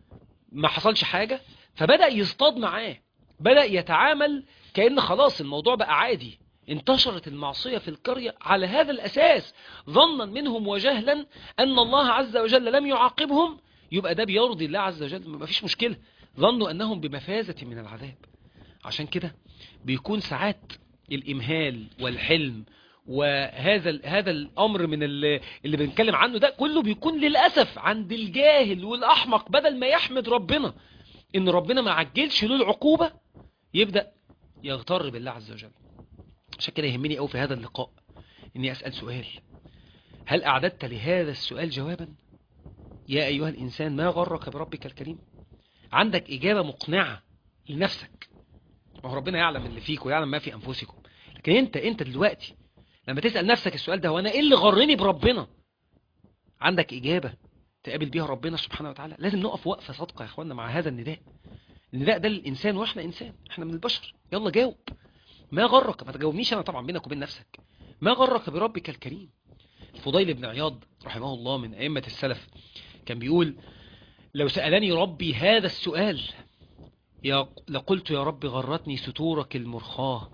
ما حصلش حاجة فبدأ يصطاد معاه بدأ يتعامل كأن خلاص الموضوع بقى عادي انتشرت المعصية في القرية على هذا الأساس ظنا منهم وجهلا أن الله عز وجل لم يعاقبهم يبقى ده بيرضي الله عز وجل ما فيش مشكلة ظنوا أنهم بمفازة من العذاب عشان كده بيكون ساعات الإمهال والحلم وهذا ال- هذا الأمر من ال- اللي بنتكلم عنه ده كله بيكون للأسف عند الجاهل والأحمق بدل ما يحمد ربنا إن ربنا ما عجلش له العقوبة يبدأ يغتر بالله عز وجل عشان كده يهمني قوي في هذا اللقاء إني أسأل سؤال هل أعددت لهذا السؤال جوابا يا أيها الإنسان ما غرك بربك الكريم عندك إجابة مقنعة لنفسك ما هو ربنا يعلم اللي فيك ويعلم ما في أنفسكم لكن أنت أنت دلوقتي لما تسأل نفسك السؤال ده هو أنا إيه اللي غرني بربنا عندك إجابة تقابل بيها ربنا سبحانه وتعالى لازم نقف وقفة صادقة يا أخوانا مع هذا النداء النداء ده للإنسان وإحنا إنسان إحنا من البشر يلا جاوب ما غرك ما تجاوبنيش أنا طبعا بينك وبين نفسك ما غرك بربك الكريم الفضيل بن عياض رحمه الله من أئمة السلف كان بيقول لو سألني ربي هذا السؤال يا لقلت يا رب غرتني ستورك المرخاة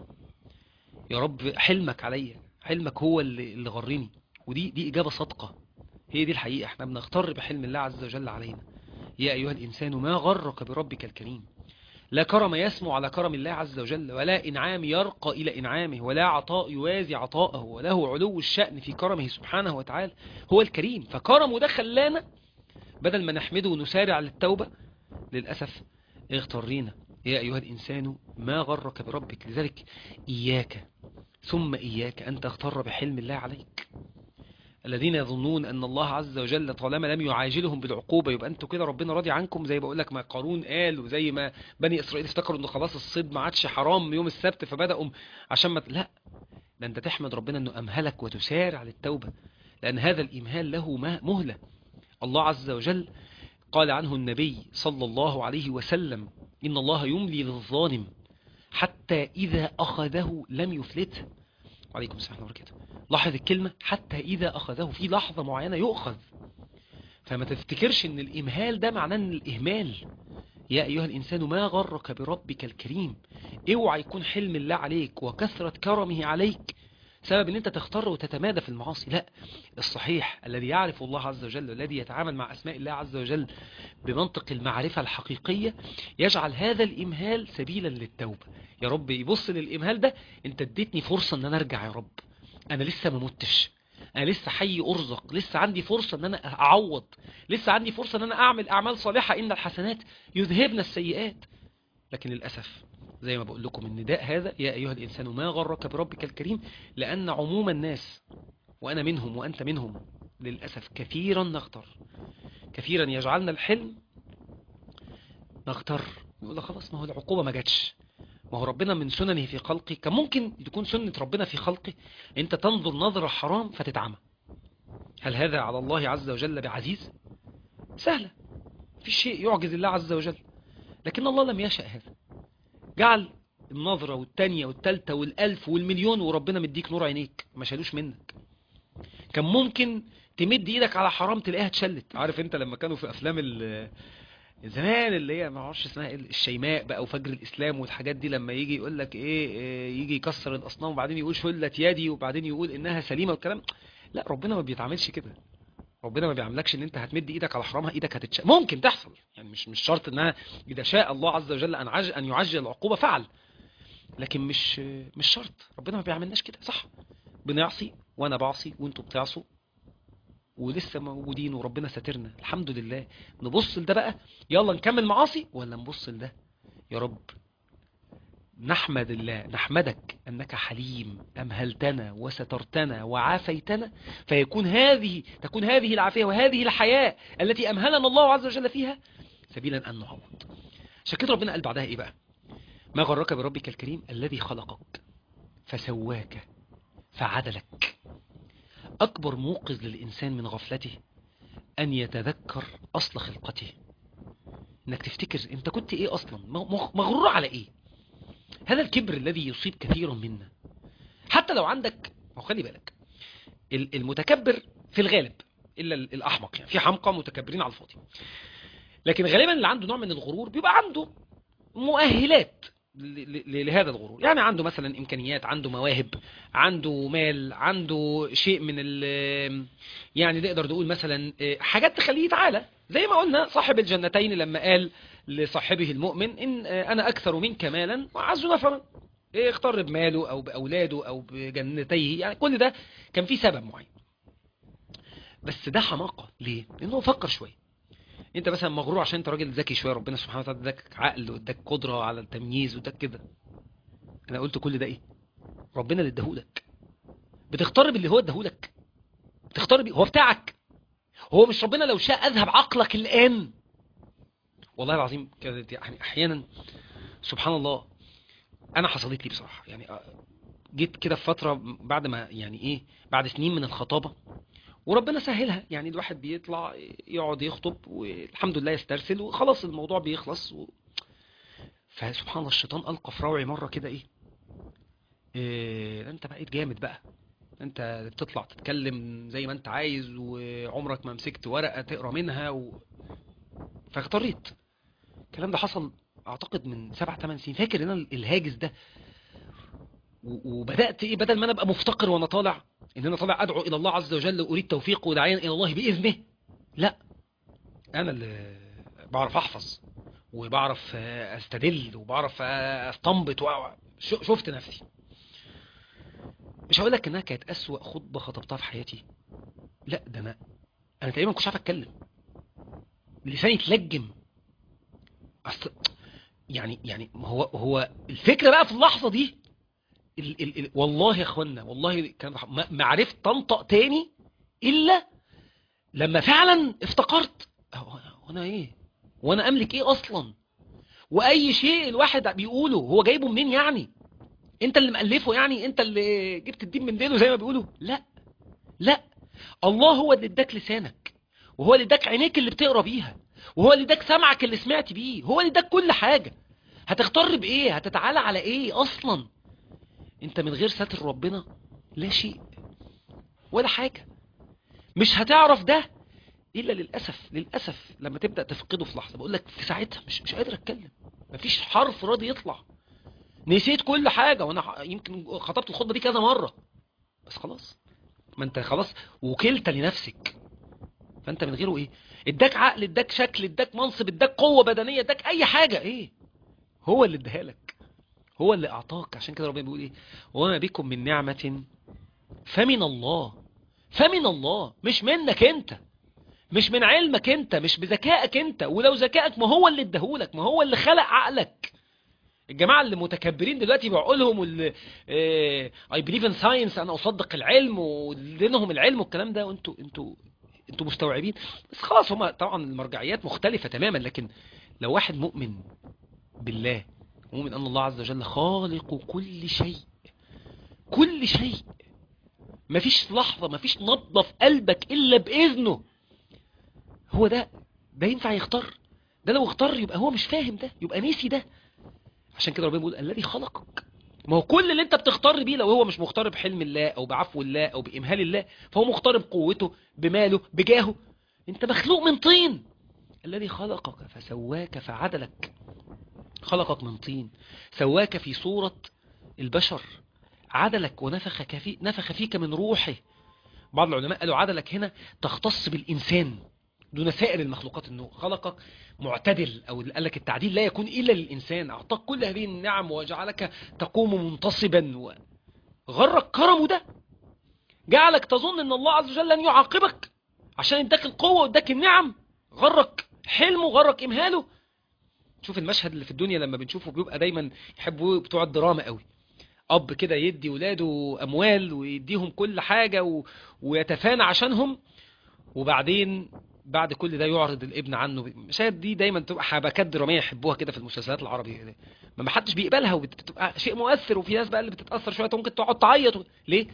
يا رب حلمك عليا حلمك هو اللي, اللي غرني ودي دي إجابة صادقة هي دي الحقيقة احنا بنغتر بحلم الله عز وجل علينا يا أيها الإنسان ما غرك بربك الكريم لا كرم يسمو على كرم الله عز وجل ولا إنعام يرقى إلى إنعامه ولا عطاء يوازي عطاءه وله علو الشأن في كرمه سبحانه وتعالى هو الكريم فكرمه ده خلانا بدل ما نحمده ونسارع للتوبة للأسف اغترينا يا أيها الإنسان ما غرك بربك لذلك إياك ثم إياك أن تغتر بحلم الله عليك الذين يظنون أن الله عز وجل طالما لم يعاجلهم بالعقوبة يبقى أنتوا كده ربنا راضي عنكم زي بقول لك ما قارون قال وزي ما بني إسرائيل افتكروا أنه خلاص الصيد ما عادش حرام يوم السبت فبدأوا عشان ما لا ده أنت تحمد ربنا أنه أمهلك وتسارع للتوبة لأن هذا الإمهال له مهلة الله عز وجل قال عنه النبي صلى الله عليه وسلم إن الله يملي للظالم حتى إذا أخذه لم يفلته وعليكم السلام ورحمة الله وبركاته لاحظ الكلمة حتى إذا أخذه في لحظة معينة يؤخذ فما تفتكرش ان الإمهال ده معناه ان الإهمال يا أيها الإنسان ما غرك بربك الكريم اوعى يكون حلم الله عليك وكثرة كرمه عليك سبب ان انت تختار وتتمادى في المعاصي لا الصحيح الذي يعرف الله عز وجل والذي يتعامل مع اسماء الله عز وجل بمنطق المعرفة الحقيقية يجعل هذا الامهال سبيلا للتوبة يا رب يبص للامهال ده انت اديتني فرصة ان انا ارجع يا رب انا لسه ما متش انا لسه حي ارزق لسه عندي فرصة ان انا اعوض لسه عندي فرصة ان انا اعمل اعمال صالحة ان الحسنات يذهبن السيئات لكن للأسف زي ما بقول لكم النداء هذا يا أيها الإنسان ما غرك بربك الكريم لأن عموم الناس وأنا منهم وأنت منهم للأسف كثيرا نغتر كثيرا يجعلنا الحلم نغتر يقول لك خلاص ما هو العقوبة ما جاتش ما هو ربنا من سننه في خلقه كان ممكن تكون سنة ربنا في خلقه انت تنظر نظرة حرام فتتعمى هل هذا على الله عز وجل بعزيز سهلة في شيء يعجز الله عز وجل لكن الله لم يشأ هذا جعل النظرة والتانية والتالتة والألف والمليون وربنا مديك نور عينيك ما شالوش منك كان ممكن تمد ايدك على حرام تلاقيها اتشلت عارف انت لما كانوا في افلام ال زمان اللي هي ما اعرفش اسمها ايه الشيماء بقى وفجر الاسلام والحاجات دي لما يجي يقول لك ايه, إيه يجي يكسر الاصنام وبعدين يقول شلت يدي وبعدين يقول انها سليمه والكلام لا ربنا ما بيتعاملش كده ربنا ما بيعملكش ان انت هتمد ايدك على حرامها ايدك هتتشال ممكن تحصل يعني مش مش شرط انها اذا شاء الله عز وجل ان عج ان يعجل العقوبه فعل لكن مش مش شرط ربنا ما بيعملناش كده صح بنعصي وانا بعصي وانتوا بتعصوا ولسه موجودين وربنا ساترنا الحمد لله نبص لده بقى يلا نكمل معاصي ولا نبص لده يا رب نحمد الله نحمدك أنك حليم أمهلتنا وسترتنا وعافيتنا فيكون هذه تكون هذه العافية وهذه الحياة التي أمهلنا الله عز وجل فيها سبيلا أن نعوض عشان كده ربنا قال بعدها إيه بقى ما غرك بربك الكريم الذي خلقك فسواك فعدلك أكبر موقظ للإنسان من غفلته أن يتذكر أصل خلقته انك تفتكر انت كنت ايه اصلا مغرور على ايه هذا الكبر الذي يصيب كثيرا منا حتى لو عندك أو خلي بالك المتكبر في الغالب إلا الأحمق يعني في حمقى متكبرين على الفاضي لكن غالبا اللي عنده نوع من الغرور بيبقى عنده مؤهلات لهذا الغرور يعني عنده مثلا إمكانيات عنده مواهب عنده مال عنده شيء من ال يعني نقدر نقول مثلا حاجات تخليه يتعالى زي ما قلنا صاحب الجنتين لما قال لصاحبه المؤمن إن أنا أكثر منك مالا وأعز نفرا إيه اختار بماله أو بأولاده أو بجنتيه يعني كل ده كان فيه سبب معين بس ده حماقة ليه؟ لأنه فكر شوية انت مثلا مغرور عشان انت راجل ذكي شويه ربنا سبحانه وتعالى اداك عقل واداك قدره على التمييز واداك كده انا قلت كل ده ايه ربنا اللي اداهولك بتختار باللي هو اداهولك بتختار بيه هو بتاعك هو مش ربنا لو شاء اذهب عقلك الان والله العظيم كانت يعني احيانا سبحان الله انا حصلت لي بصراحه يعني جيت كده في فتره بعد ما يعني ايه بعد سنين من الخطابه وربنا سهلها يعني الواحد بيطلع يقعد يخطب والحمد لله يسترسل وخلاص الموضوع بيخلص و... فسبحان الله الشيطان ألقى في روعي مرة كده إيه, إيه أنت بقيت جامد بقى أنت بتطلع تتكلم زي ما أنت عايز وعمرك ما مسكت ورقة تقرأ منها و... فاختريت الكلام ده حصل أعتقد من سبع ثمان سنين فاكر أنا الهاجس ده وبدأت إيه بدل ما أنا أبقى مفتقر وأنا طالع ان انا طالع ادعو الى الله عز وجل واريد توفيقه وداعيا الى الله باذنه لا انا اللي بعرف احفظ وبعرف استدل وبعرف استنبط و... شفت نفسي مش هقول لك انها كانت اسوأ خطبه خطبتها في حياتي لا ده انا انا تقريبا ما كنتش عارف اتكلم لساني اتلجم أصل يعني يعني هو هو الفكره بقى في اللحظه دي ال ال ال والله يا اخوانا والله كان ما عرفت تنطق تاني الا لما فعلا افتكرت وانا ايه وانا املك ايه اصلا واي شيء الواحد بيقوله هو جايبه منين يعني انت اللي مألفه يعني انت اللي جبت الدين من دينه زي ما بيقولوا لا لا الله هو اللي اداك لسانك وهو اللي اداك عينيك اللي بتقرا بيها وهو اللي اداك سمعك اللي سمعت بيه هو اللي اداك كل حاجه هتختار بايه هتتعالى على ايه اصلا انت من غير ستر ربنا لا شيء ولا حاجة مش هتعرف ده إلا للأسف للأسف لما تبدأ تفقده في لحظة بقول لك في ساعتها مش, مش قادر أتكلم مفيش حرف راضي يطلع نسيت كل حاجة وأنا يمكن خطبت الخطبة دي كذا مرة بس خلاص ما انت خلاص وكلت لنفسك فانت من غيره ايه اداك عقل اداك شكل اداك منصب اداك قوة بدنية اداك اي حاجة ايه هو اللي اداها لك هو اللي اعطاك عشان كده ربنا بيقول ايه وما بكم من نعمة فمن الله فمن الله مش منك انت مش من علمك انت مش بذكائك انت ولو ذكائك ما هو اللي اداهولك ما هو اللي خلق عقلك الجماعة اللي متكبرين دلوقتي بعقولهم واللي اي بليف ان ساينس انا اصدق العلم ودينهم العلم والكلام ده وانتوا انتوا انتوا مستوعبين بس خلاص هما طبعا المرجعيات مختلفة تماما لكن لو واحد مؤمن بالله مؤمن ان الله عز وجل خالق كل شيء كل شيء مفيش لحظة مفيش نبضة في قلبك الا باذنه هو ده ده ينفع يختار ده لو اختار يبقى هو مش فاهم ده يبقى نسي ده عشان كده ربنا بيقول الذي خلقك ما هو كل اللي انت بتختار بيه لو هو مش مختار بحلم الله او بعفو الله او بامهال الله فهو مختار بقوته بماله بجاهه انت مخلوق من طين الذي خلقك فسواك فعدلك خلقك من طين سواك في صورة البشر عدلك ونفخ, في نفخ فيك من روحه بعض العلماء قالوا عدلك هنا تختص بالإنسان دون سائر المخلوقات انه خلقك معتدل او قال لك التعديل لا يكون الا للانسان اعطاك كل هذه النعم وجعلك تقوم منتصبا و... غرك كرمه ده جعلك تظن ان الله عز وجل لن يعاقبك عشان اداك القوه واداك النعم غرك حلمه غرك امهاله شوف المشهد اللي في الدنيا لما بنشوفه بيبقى دايما يحبوا بتوع الدراما قوي اب كده يدي ولاده اموال ويديهم كل حاجه و... ويتفانى عشانهم وبعدين بعد كل ده يعرض الابن عنه المشاهد دي دايما تبقى حبكات دراميه يحبوها كده في المسلسلات العربيه ما حدش بيقبلها وبتبقى شيء مؤثر وفي ناس بقى اللي بتتاثر شويه ممكن تقعد تعيط ليه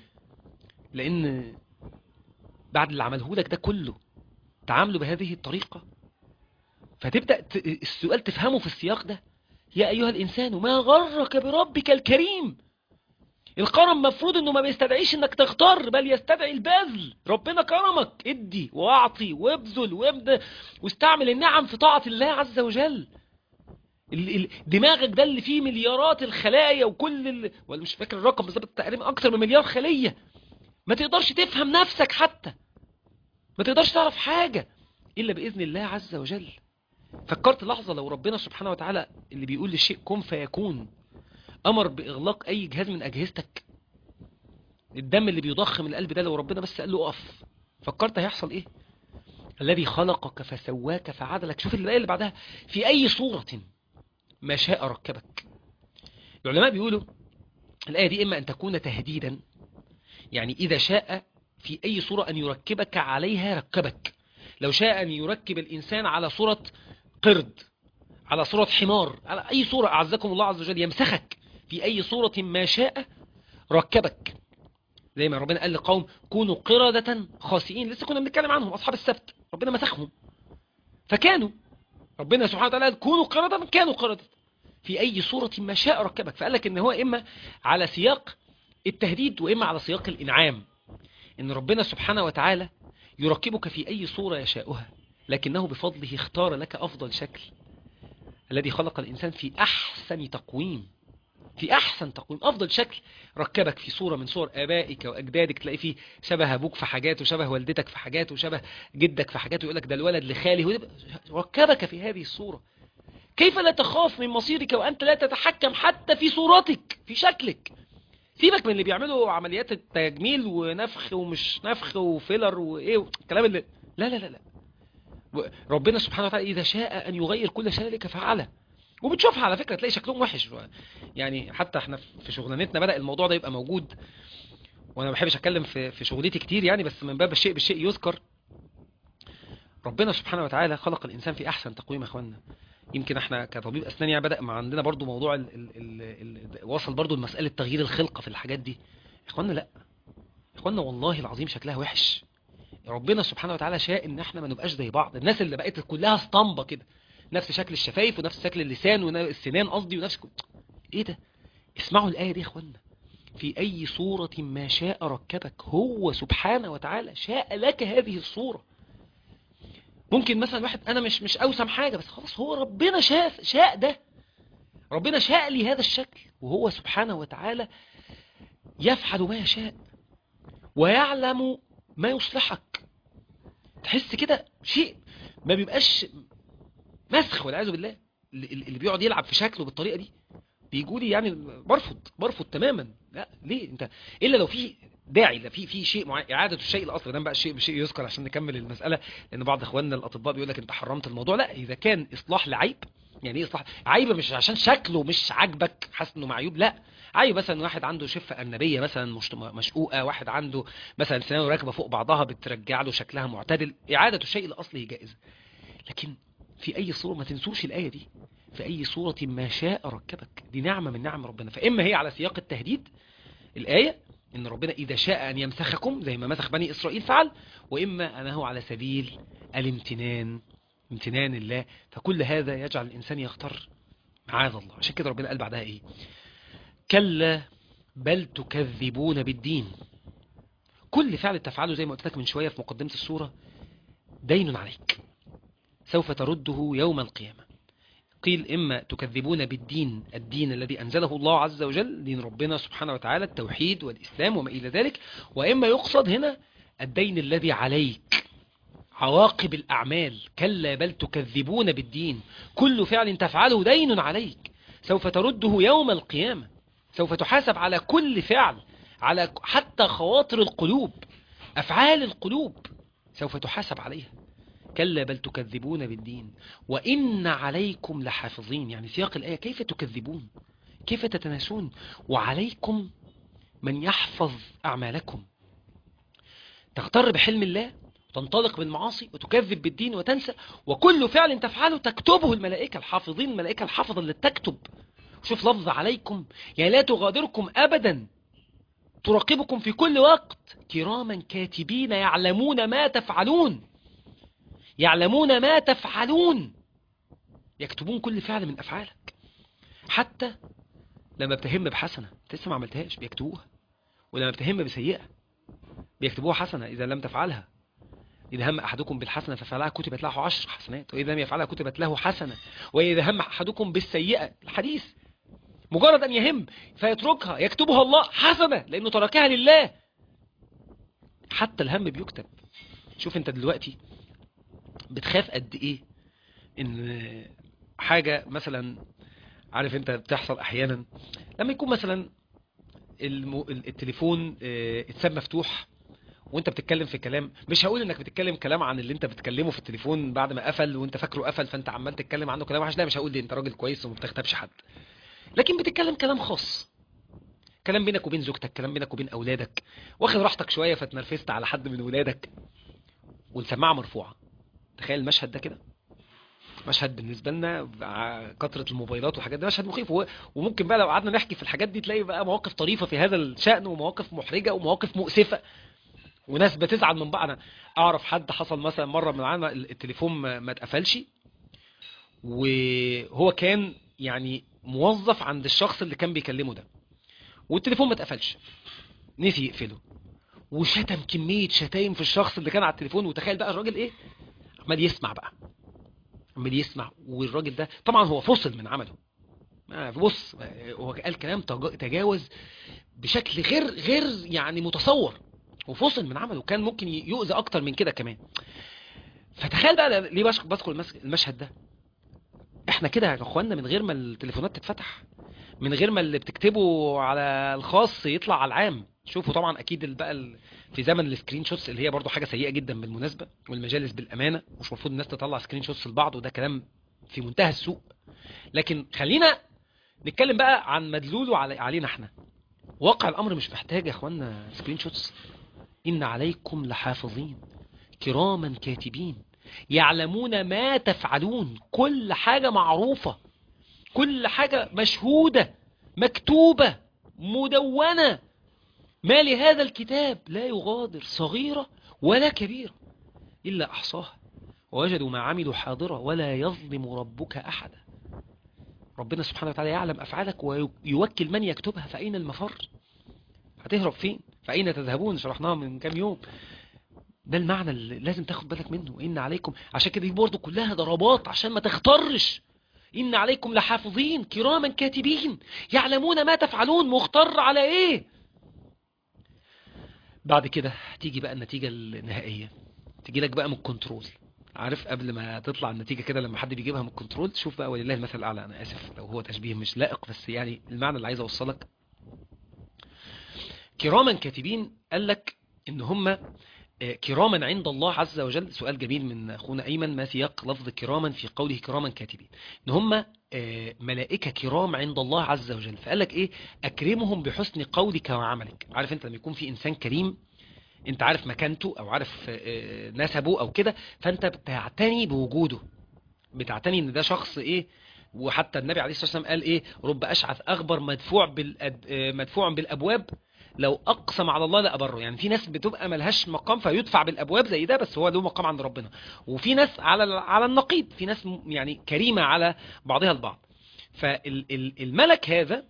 لان بعد اللي عمله لك ده كله تعامله بهذه الطريقه فتبدا السؤال تفهمه في السياق ده يا ايها الانسان ما غرك بربك الكريم الكرم مفروض انه ما بيستدعيش انك تختار بل يستدعي البذل ربنا كرمك ادي واعطي وابذل وابدا واستعمل النعم في طاعة الله عز وجل دماغك ده اللي فيه مليارات الخلايا وكل ال... ولا مش فاكر الرقم بالظبط تقريبا اكتر من مليار خلية ما تقدرش تفهم نفسك حتى ما تقدرش تعرف حاجة الا باذن الله عز وجل فكرت لحظة لو ربنا سبحانه وتعالى اللي بيقول للشيء كن فيكون امر باغلاق اي جهاز من اجهزتك الدم اللي بيضخ من القلب ده لو ربنا بس قال له اقف فكرت هيحصل ايه الذي خلقك فسواك فعدلك شوف الايه اللي بعدها في اي صورة ما شاء ركبك العلماء بيقولوا الآية دي إما أن تكون تهديدا يعني إذا شاء في أي صورة أن يركبك عليها ركبك لو شاء أن يركب الإنسان على صورة قرد على صورة حمار على أي صورة أعزكم الله عز وجل يمسخك في أي صورة ما شاء ركبك زي ما ربنا قال لقوم كونوا قردة خاسئين لسه كنا بنتكلم عنهم أصحاب السبت ربنا مسخهم فكانوا ربنا سبحانه وتعالى قال كونوا قردة كانوا قردة في أي صورة ما شاء ركبك فقال لك إن هو إما على سياق التهديد وإما على سياق الإنعام إن ربنا سبحانه وتعالى يركبك في أي صورة يشاؤها لكنه بفضله اختار لك أفضل شكل الذي خلق الإنسان في أحسن تقويم في أحسن تقويم أفضل شكل ركبك في صورة من صور آبائك وأجدادك تلاقي فيه شبه أبوك في حاجات وشبه والدتك في حاجات وشبه جدك في حاجات ويقول لك ده الولد لخالي ركبك في هذه الصورة كيف لا تخاف من مصيرك وأنت لا تتحكم حتى في صورتك في شكلك سيبك من اللي بيعملوا عمليات التجميل ونفخ ومش نفخ وفيلر وايه الكلام اللي لا لا لا لا ربنا سبحانه وتعالى إذا شاء أن يغير كل ذلك فعله وبتشوفها على فكرة تلاقي شكلهم وحش يعني حتى احنا في شغلانتنا بدأ الموضوع ده يبقى موجود وانا ما بحبش اتكلم في في شغلتي كتير يعني بس من باب الشيء بالشيء يذكر ربنا سبحانه وتعالى خلق الانسان في احسن تقويم يا اخوانا يمكن احنا كطبيب اسنان يعني بدا مع عندنا برضو موضوع ال ال ال ال وصل برضو لمساله تغيير الخلقه في الحاجات دي يا اخوانا لا يا اخوانا والله العظيم شكلها وحش ربنا سبحانه وتعالى شاء ان احنا ما نبقاش زي بعض الناس اللي بقت كلها اسطمبه كده نفس شكل الشفايف ونفس شكل اللسان والسنان قصدي ونفس كل... ايه ده اسمعوا الايه دي يا اخوانا في اي صورة ما شاء ركبك هو سبحانه وتعالى شاء لك هذه الصورة ممكن مثلا واحد انا مش مش اوسم حاجة بس خلاص هو ربنا شاف شاء ده ربنا شاء لي هذا الشكل وهو سبحانه وتعالى يفعل ما يشاء ويعلم ما يصلحك تحس كده شيء ما بيبقاش مسخ والعياذ بالله اللي اللي بيقعد يلعب في شكله بالطريقه دي بيجوا لي يعني برفض برفض تماما لا ليه انت الا لو في داعي لا في في شيء معين اعاده الشيء الاصلي ده بقى شيء بشيء يذكر عشان نكمل المساله لان بعض اخواننا الاطباء بيقول لك انت حرمت الموضوع لا اذا كان اصلاح لعيب يعني ايه اصلاح عيب مش عشان شكله مش عاجبك حاسس انه معيوب لا عيب مثلا واحد عنده شفه اجنبيه مثلا مش مشقوقه واحد عنده مثلا سنانه راكبه فوق بعضها بترجع له شكلها معتدل اعاده الشيء الاصلي جائزه لكن في اي صوره ما تنسوش الايه دي في اي صوره ما شاء ركبك دي نعمه من نعم ربنا فاما هي على سياق التهديد الايه ان ربنا اذا شاء ان يمسخكم زي ما مسخ بني اسرائيل فعل واما انه على سبيل الامتنان امتنان الله فكل هذا يجعل الانسان يختار معاذ الله عشان كده ربنا قال بعدها ايه كلا بل تكذبون بالدين كل فعل تفعله زي ما قلت لك من شوية في مقدمة السورة دين عليك سوف ترده يوم القيامة قيل إما تكذبون بالدين الدين الذي أنزله الله عز وجل دين ربنا سبحانه وتعالى التوحيد والإسلام وما إلى ذلك وإما يقصد هنا الدين الذي عليك عواقب الأعمال كلا بل تكذبون بالدين كل فعل تفعله دين عليك سوف ترده يوم القيامة سوف تحاسب على كل فعل على حتى خواطر القلوب أفعال القلوب سوف تحاسب عليها كلا بل تكذبون بالدين وإن عليكم لحافظين يعني سياق الآية كيف تكذبون كيف تتناسون وعليكم من يحفظ أعمالكم تغتر بحلم الله وتنطلق بالمعاصي وتكذب بالدين وتنسى وكل فعل تفعله تكتبه الملائكة الحافظين الملائكة الحافظة اللي تكتب شوف لفظ عليكم يعني لا تغادركم أبدا تراقبكم في كل وقت كراما كاتبين يعلمون ما تفعلون يعلمون ما تفعلون يكتبون كل فعل من أفعالك حتى لما بتهم بحسنة انت لسه ما عملتهاش بيكتبوها ولما بتهم بسيئة بيكتبوها حسنة إذا لم تفعلها إذا هم أحدكم بالحسنة ففعلها كتبت له عشر حسنات وإذا لم يفعلها كتبت له حسنة وإذا هم أحدكم بالسيئة الحديث مجرد أن يهم فيتركها يكتبها الله حسنة لأنه تركها لله حتى الهم بيكتب شوف انت دلوقتي بتخاف قد ايه ان حاجة مثلا عارف انت بتحصل احيانا لما يكون مثلا الم... التليفون اه اتساب مفتوح وانت بتتكلم في كلام مش هقول انك بتتكلم كلام عن اللي انت بتتكلمه في التليفون بعد ما قفل وانت فاكره قفل فانت عمال تتكلم عنه كلام وحش لا مش هقول دي انت راجل كويس وما بتغتابش حد لكن بتتكلم كلام خاص كلام بينك وبين زوجتك كلام بينك وبين اولادك واخد راحتك شويه فتنرفزت على حد من ولادك والسماعه مرفوعه تخيل المشهد ده كده مشهد بالنسبه لنا كثره الموبايلات والحاجات دي مشهد مخيف وممكن بقى لو قعدنا نحكي في الحاجات دي تلاقي بقى مواقف طريفه في هذا الشأن ومواقف محرجه ومواقف مؤسفه وناس بتزعل من بعض انا اعرف حد حصل مثلا مره من معانا التليفون ما اتقفلش وهو كان يعني موظف عند الشخص اللي كان بيكلمه ده والتليفون ما اتقفلش نسي يقفله وشتم كمية شتايم في الشخص اللي كان على التليفون وتخيل بقى الراجل ايه عمال يسمع بقى عمال يسمع والراجل ده طبعا هو فصل من عمله بص هو قال كلام تجاوز بشكل غير غير يعني متصور وفصل من عمله كان ممكن يؤذي اكتر من كده كمان فتخيل بقى ليه بذكر المشهد ده احنا كده يا اخوانا من غير ما التليفونات تتفتح من غير ما اللي بتكتبه على الخاص يطلع على العام شوفوا طبعا اكيد بقى في زمن السكرين شوتس اللي هي برضو حاجه سيئه جدا بالمناسبه والمجالس بالامانه مش المفروض الناس تطلع سكرين شوتس لبعض وده كلام في منتهى السوء لكن خلينا نتكلم بقى عن مدلوله علينا احنا واقع الامر مش محتاج يا اخوانا سكرين شوتس ان عليكم لحافظين كراما كاتبين يعلمون ما تفعلون كل حاجة معروفة كل حاجة مشهودة مكتوبة مدونة ما لهذا الكتاب لا يغادر صغيرة ولا كبيرة إلا أحصاها ووجدوا ما عملوا حاضرة ولا يظلم ربك أحدا ربنا سبحانه وتعالى يعلم أفعالك ويوكل من يكتبها فأين المفر هتهرب فين فأين تذهبون شرحناها من كام يوم ده المعنى اللي لازم تاخد بالك منه وإن عليكم عشان كده دي برضه كلها ضربات عشان ما تخترش إن عليكم لحافظين كراما كاتبين يعلمون ما تفعلون مختار على إيه بعد كده تيجي بقى النتيجة النهائية تيجي لك بقى من الكنترول عارف قبل ما تطلع النتيجة كده لما حد بيجيبها من الكنترول شوف بقى ولله المثل الأعلى أنا آسف لو هو تشبيه مش لائق بس يعني المعنى اللي عايز أوصلك كراما كاتبين قال لك إن هم كراما عند الله عز وجل سؤال جميل من أخونا أيمن ما سياق لفظ كراما في قوله كراما كاتبين إن هم ملائكة كرام عند الله عز وجل فقال لك إيه أكرمهم بحسن قولك وعملك عارف أنت لما يكون في إنسان كريم انت عارف مكانته او عارف نسبه او كده فانت بتعتني بوجوده بتعتني ان ده شخص ايه وحتى النبي عليه الصلاة والسلام قال ايه رب اشعث اغبر مدفوع بالأد... مدفوع بالابواب لو اقسم على الله لابره يعني في ناس بتبقى ملهاش مقام فيدفع بالابواب زي ده بس هو له مقام عند ربنا وفي ناس على على النقيض في ناس يعني كريمة على بعضها البعض فالملك هذا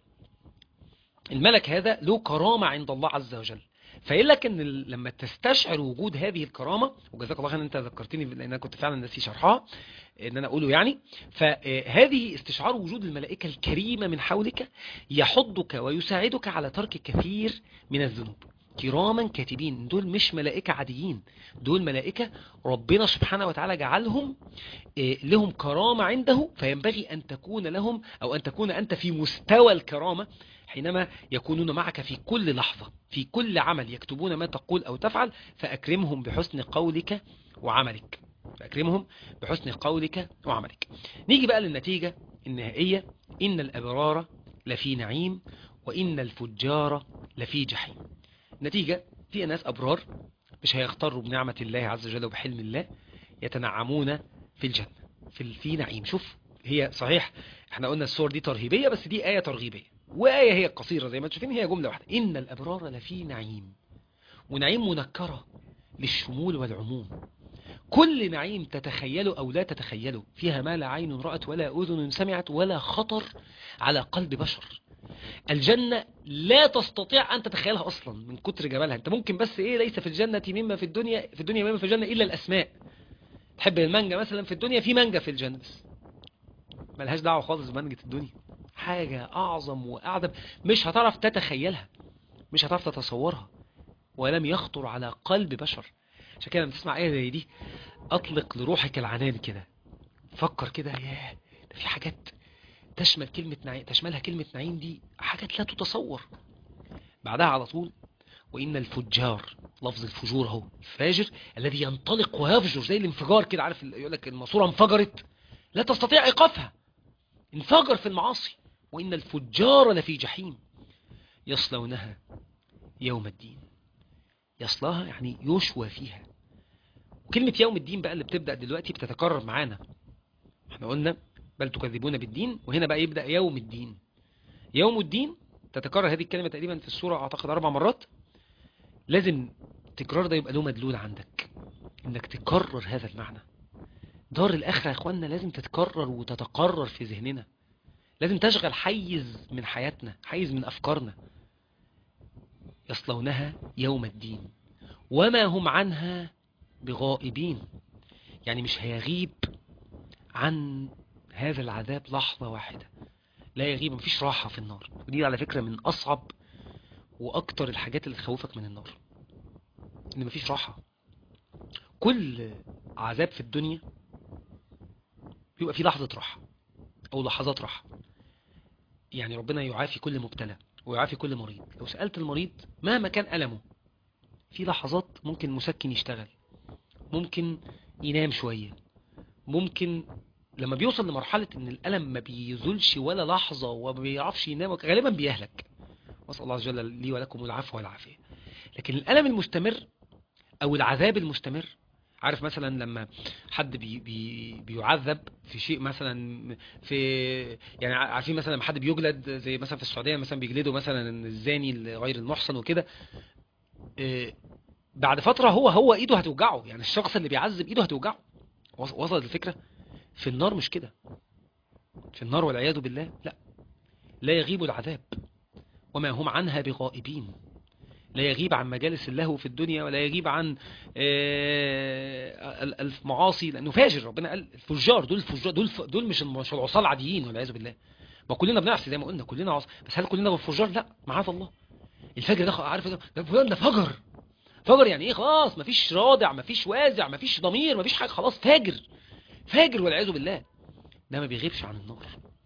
الملك هذا له كرامة عند الله عز وجل فيقول لك ان لما تستشعر وجود هذه الكرامه وجزاك الله خير ان انت ذكرتني لان انا كنت فعلا ناسي شرحها ان انا اقوله يعني فهذه استشعار وجود الملائكه الكريمه من حولك يحضك ويساعدك على ترك كثير من الذنوب كراما كاتبين دول مش ملائكة عاديين دول ملائكة ربنا سبحانه وتعالى جعلهم لهم كرامة عنده فينبغي أن تكون لهم أو أن تكون أنت في مستوى الكرامة حينما يكونون معك في كل لحظة في كل عمل يكتبون ما تقول أو تفعل فأكرمهم بحسن قولك وعملك فأكرمهم بحسن قولك وعملك نيجي بقى للنتيجة النهائية إن الأبرار لفي نعيم وإن الفجار لفي جحيم نتيجة في ناس أبرار مش هيغتروا بنعمة الله عز وجل وبحلم الله يتنعمون في الجنة في, في نعيم شوف هي صحيح احنا قلنا الصور دي ترهيبية بس دي آية ترغيبية وآية هي قصيرة زي ما تشوفين هي جملة واحدة إن الأبرار لفي نعيم ونعيم منكرة للشمول والعموم كل نعيم تتخيله أو لا تتخيله فيها ما لا عين رأت ولا أذن سمعت ولا خطر على قلب بشر الجنة لا تستطيع أن تتخيلها أصلا من كتر جمالها أنت ممكن بس إيه ليس في الجنة مما في الدنيا في الدنيا مما في الجنة إلا الأسماء تحب المانجا مثلا في الدنيا في مانجا في الجنة بس ملهاش دعوة خالص بمانجة الدنيا حاجة أعظم وأعظم مش هتعرف تتخيلها مش هتعرف تتصورها ولم يخطر على قلب بشر عشان كده لما تسمع آية زي دي أطلق لروحك العنان كده فكر كده ياه ده في حاجات تشمل كلمة نعيم تشملها كلمة نعيم دي حاجات لا تتصور بعدها على طول وإن الفجار لفظ الفجور اهو الفاجر الذي ينطلق ويفجر زي الانفجار كده عارف يقول لك الماسوره انفجرت لا تستطيع إيقافها انفجر في المعاصي وإن الفجار لفي جحيم يصلونها يوم الدين يصلاها يعني يشوى فيها وكلمة يوم الدين بقى اللي بتبدأ دلوقتي بتتكرر معانا احنا قلنا بل تكذبون بالدين وهنا بقى يبدأ يوم الدين يوم الدين تتكرر هذه الكلمة تقريبا في السورة أعتقد أربع مرات لازم التكرار ده يبقى له مدلول عندك انك تكرر هذا المعنى دار الآخرة يا اخوانا لازم تتكرر وتتقرر في ذهننا لازم تشغل حيز من حياتنا حيز من أفكارنا يصلونها يوم الدين وما هم عنها بغائبين يعني مش هيغيب عن هذا العذاب لحظة واحدة لا يغيب مفيش راحة في النار ودي على فكرة من أصعب وأكتر الحاجات اللي تخوفك من النار إن مفيش راحة كل عذاب في الدنيا بيبقى في لحظة راحة أو لحظات راحة يعني ربنا يعافي كل مبتلى ويعافي كل مريض لو سألت المريض مهما كان ألمه في لحظات ممكن مسكن يشتغل ممكن ينام شوية ممكن لما بيوصل لمرحلة ان الألم ما بيزولش ولا لحظة وما بيعرفش ينام غالبا بيهلك واسأل الله عز وجل لي ولكم العفو والعافية لكن الألم المستمر أو العذاب المستمر عارف مثلا لما حد بي بي بيعذب في شيء مثلا في يعني عارفين مثلا لما حد بيجلد زي مثلا في السعودية مثلا بيجلدوا مثلا الزاني غير المحصن وكده بعد فترة هو هو ايده هتوجعه يعني الشخص اللي بيعذب ايده هتوجعه وصلت الفكرة في النار مش كده في النار والعياذ بالله لا لا يغيب العذاب وما هم عنها بغائبين لا يغيب عن مجالس اللهو في الدنيا ولا يغيب عن المعاصي لانه فاجر ربنا قال الفجار دول الفجار دول دول مش مش العصاه العاديين والعياذ بالله ما كلنا بنعصي زي ما قلنا كلنا عصا بس هل كلنا فجار لا معاذ الله الفجر ده عارف ده فلان ده فجر فجر يعني ايه خلاص مفيش رادع مفيش وازع مفيش ضمير مفيش حاجة خلاص فاجر فاجر والعياذ بالله ده ما بيغيبش عن النار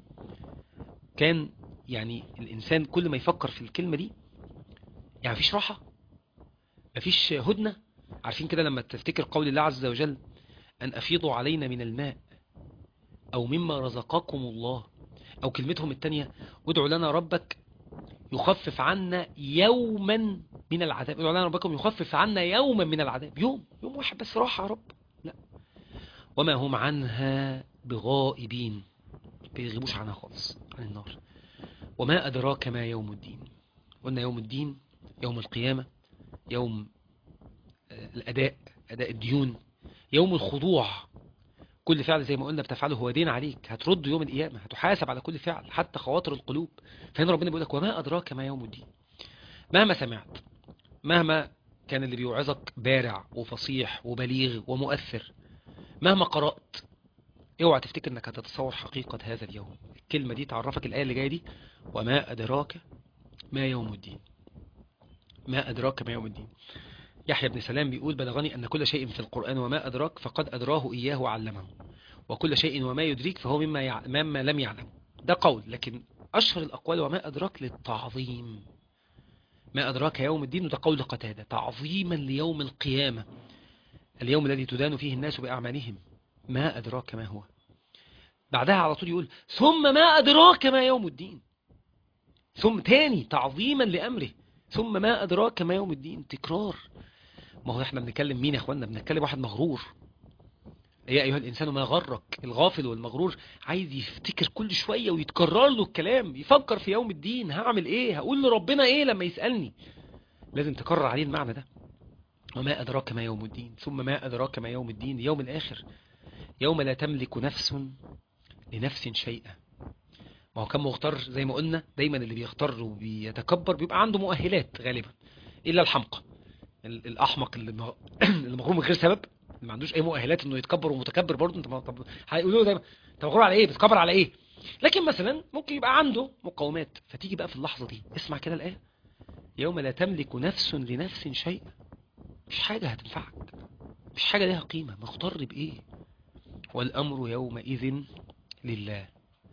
كان يعني الإنسان كل ما يفكر في الكلمة دي يعني مفيش راحة مفيش هدنة عارفين كده لما تفتكر قول الله عز وجل أن أفيضوا علينا من الماء أو مما رزقكم الله أو كلمتهم التانية ادعوا لنا ربك يخفف عنا يوما من العذاب ادعوا لنا ربكم يخفف عنا يوما من العذاب يوم يوم واحد بس راحة يا رب لا وما هم عنها بغائبين بيغيبوش عنها خالص عن النار وما أدراك ما يوم الدين قلنا يوم الدين يوم القيامة يوم الأداء أداء الديون يوم الخضوع كل فعل زي ما قلنا بتفعله هو دين عليك هترد يوم القيامة هتحاسب على كل فعل حتى خواطر القلوب فهنا ربنا بيقول لك وما أدراك ما يوم الدين مهما سمعت مهما كان اللي بيوعظك بارع وفصيح وبليغ ومؤثر مهما قرأت اوعى تفتكر انك هتتصور حقيقة هذا اليوم الكلمة دي تعرفك الآية اللي جاية دي وما أدراك ما يوم الدين ما أدراك ما يوم الدين يحيى بن سلام بيقول بلغني أن كل شيء في القرآن وما أدراك فقد أدراه إياه وعلمه وكل شيء وما يدريك فهو مما, يع... مما لم يعلم ده قول لكن أشهر الأقوال وما أدراك للتعظيم ما أدراك يوم الدين وده قول قتادة تعظيما ليوم القيامة اليوم الذي تدان فيه الناس بأعمالهم ما أدراك ما هو بعدها على طول يقول ثم ما أدراك ما يوم الدين ثم تاني تعظيما لأمره ثم ما أدراك ما يوم الدين تكرار ما هو احنا بنتكلم مين يا اخوانا بنتكلم واحد مغرور يا أيها الإنسان ما غرك الغافل والمغرور عايز يفتكر كل شوية ويتكرر له الكلام يفكر في يوم الدين هعمل ايه هقول لربنا ايه لما يسألني لازم تكرر عليه المعنى ده وما أدراك ما يوم الدين ثم ما أدراك ما يوم الدين يوم الآخر يوم لا تملك نفس لنفس شيئا ما هو كان مغتر زي ما قلنا دايما اللي بيغتر وبيتكبر بيبقى عنده مؤهلات غالبا إلا الحمقى الأحمق اللي مغرور من غير سبب اللي ما عندوش أي مؤهلات إنه يتكبر ومتكبر برضه أنت طب هيقولوا له دايما أنت مغرور على إيه بتكبر على إيه لكن مثلا ممكن يبقى عنده مقاومات فتيجي بقى في اللحظة دي اسمع كده الآية يوم لا تملك نفس لنفس شيئا مش حاجة هتنفعك مش حاجة لها قيمة مغتر بإيه والأمر يومئذ لله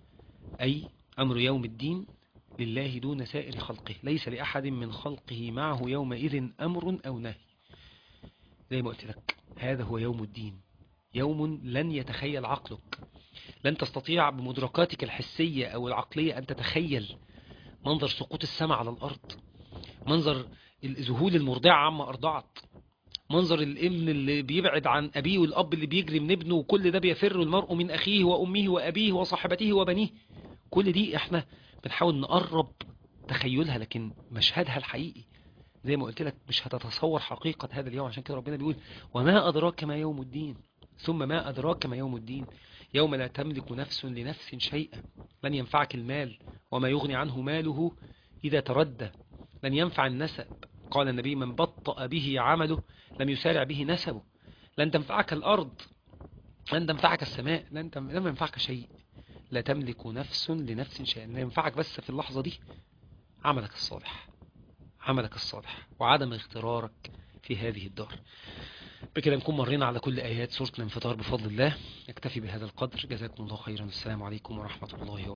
أي أمر يوم الدين لله دون سائر خلقه ليس لأحد من خلقه معه يومئذ أمر أو نهي زي ما قلت لك هذا هو يوم الدين يوم لن يتخيل عقلك لن تستطيع بمدركاتك الحسية أو العقلية أن تتخيل منظر سقوط السماء على الأرض منظر الذهول المرضعة عما أرضعت منظر الابن اللي بيبعد عن أبيه والأب اللي بيجري من ابنه وكل ده بيفر المرء من أخيه وأمه وأبيه وصاحبته وبنيه كل دي احنا بنحاول نقرب تخيلها لكن مشهدها الحقيقي زي ما قلت لك مش هتتصور حقيقة هذا اليوم عشان كده ربنا بيقول وما أدراك ما يوم الدين ثم ما أدراك ما يوم الدين يوم لا تملك نفس لنفس شيئا لن ينفعك المال وما يغني عنه ماله إذا تردى لن ينفع النسب قال النبي من بطأ به عمله لم يسارع به نسبه لن تنفعك الأرض لن تنفعك السماء لن, تم... لن ينفعك شيء لا تملك نفس لنفس شيئا لا ينفعك بس في اللحظة دي عملك الصالح عملك الصالح وعدم اغترارك في هذه الدار بكده نكون مرينا على كل آيات سورة الانفطار بفضل الله نكتفي بهذا القدر جزاكم الله خيرا السلام عليكم ورحمة الله وبركاته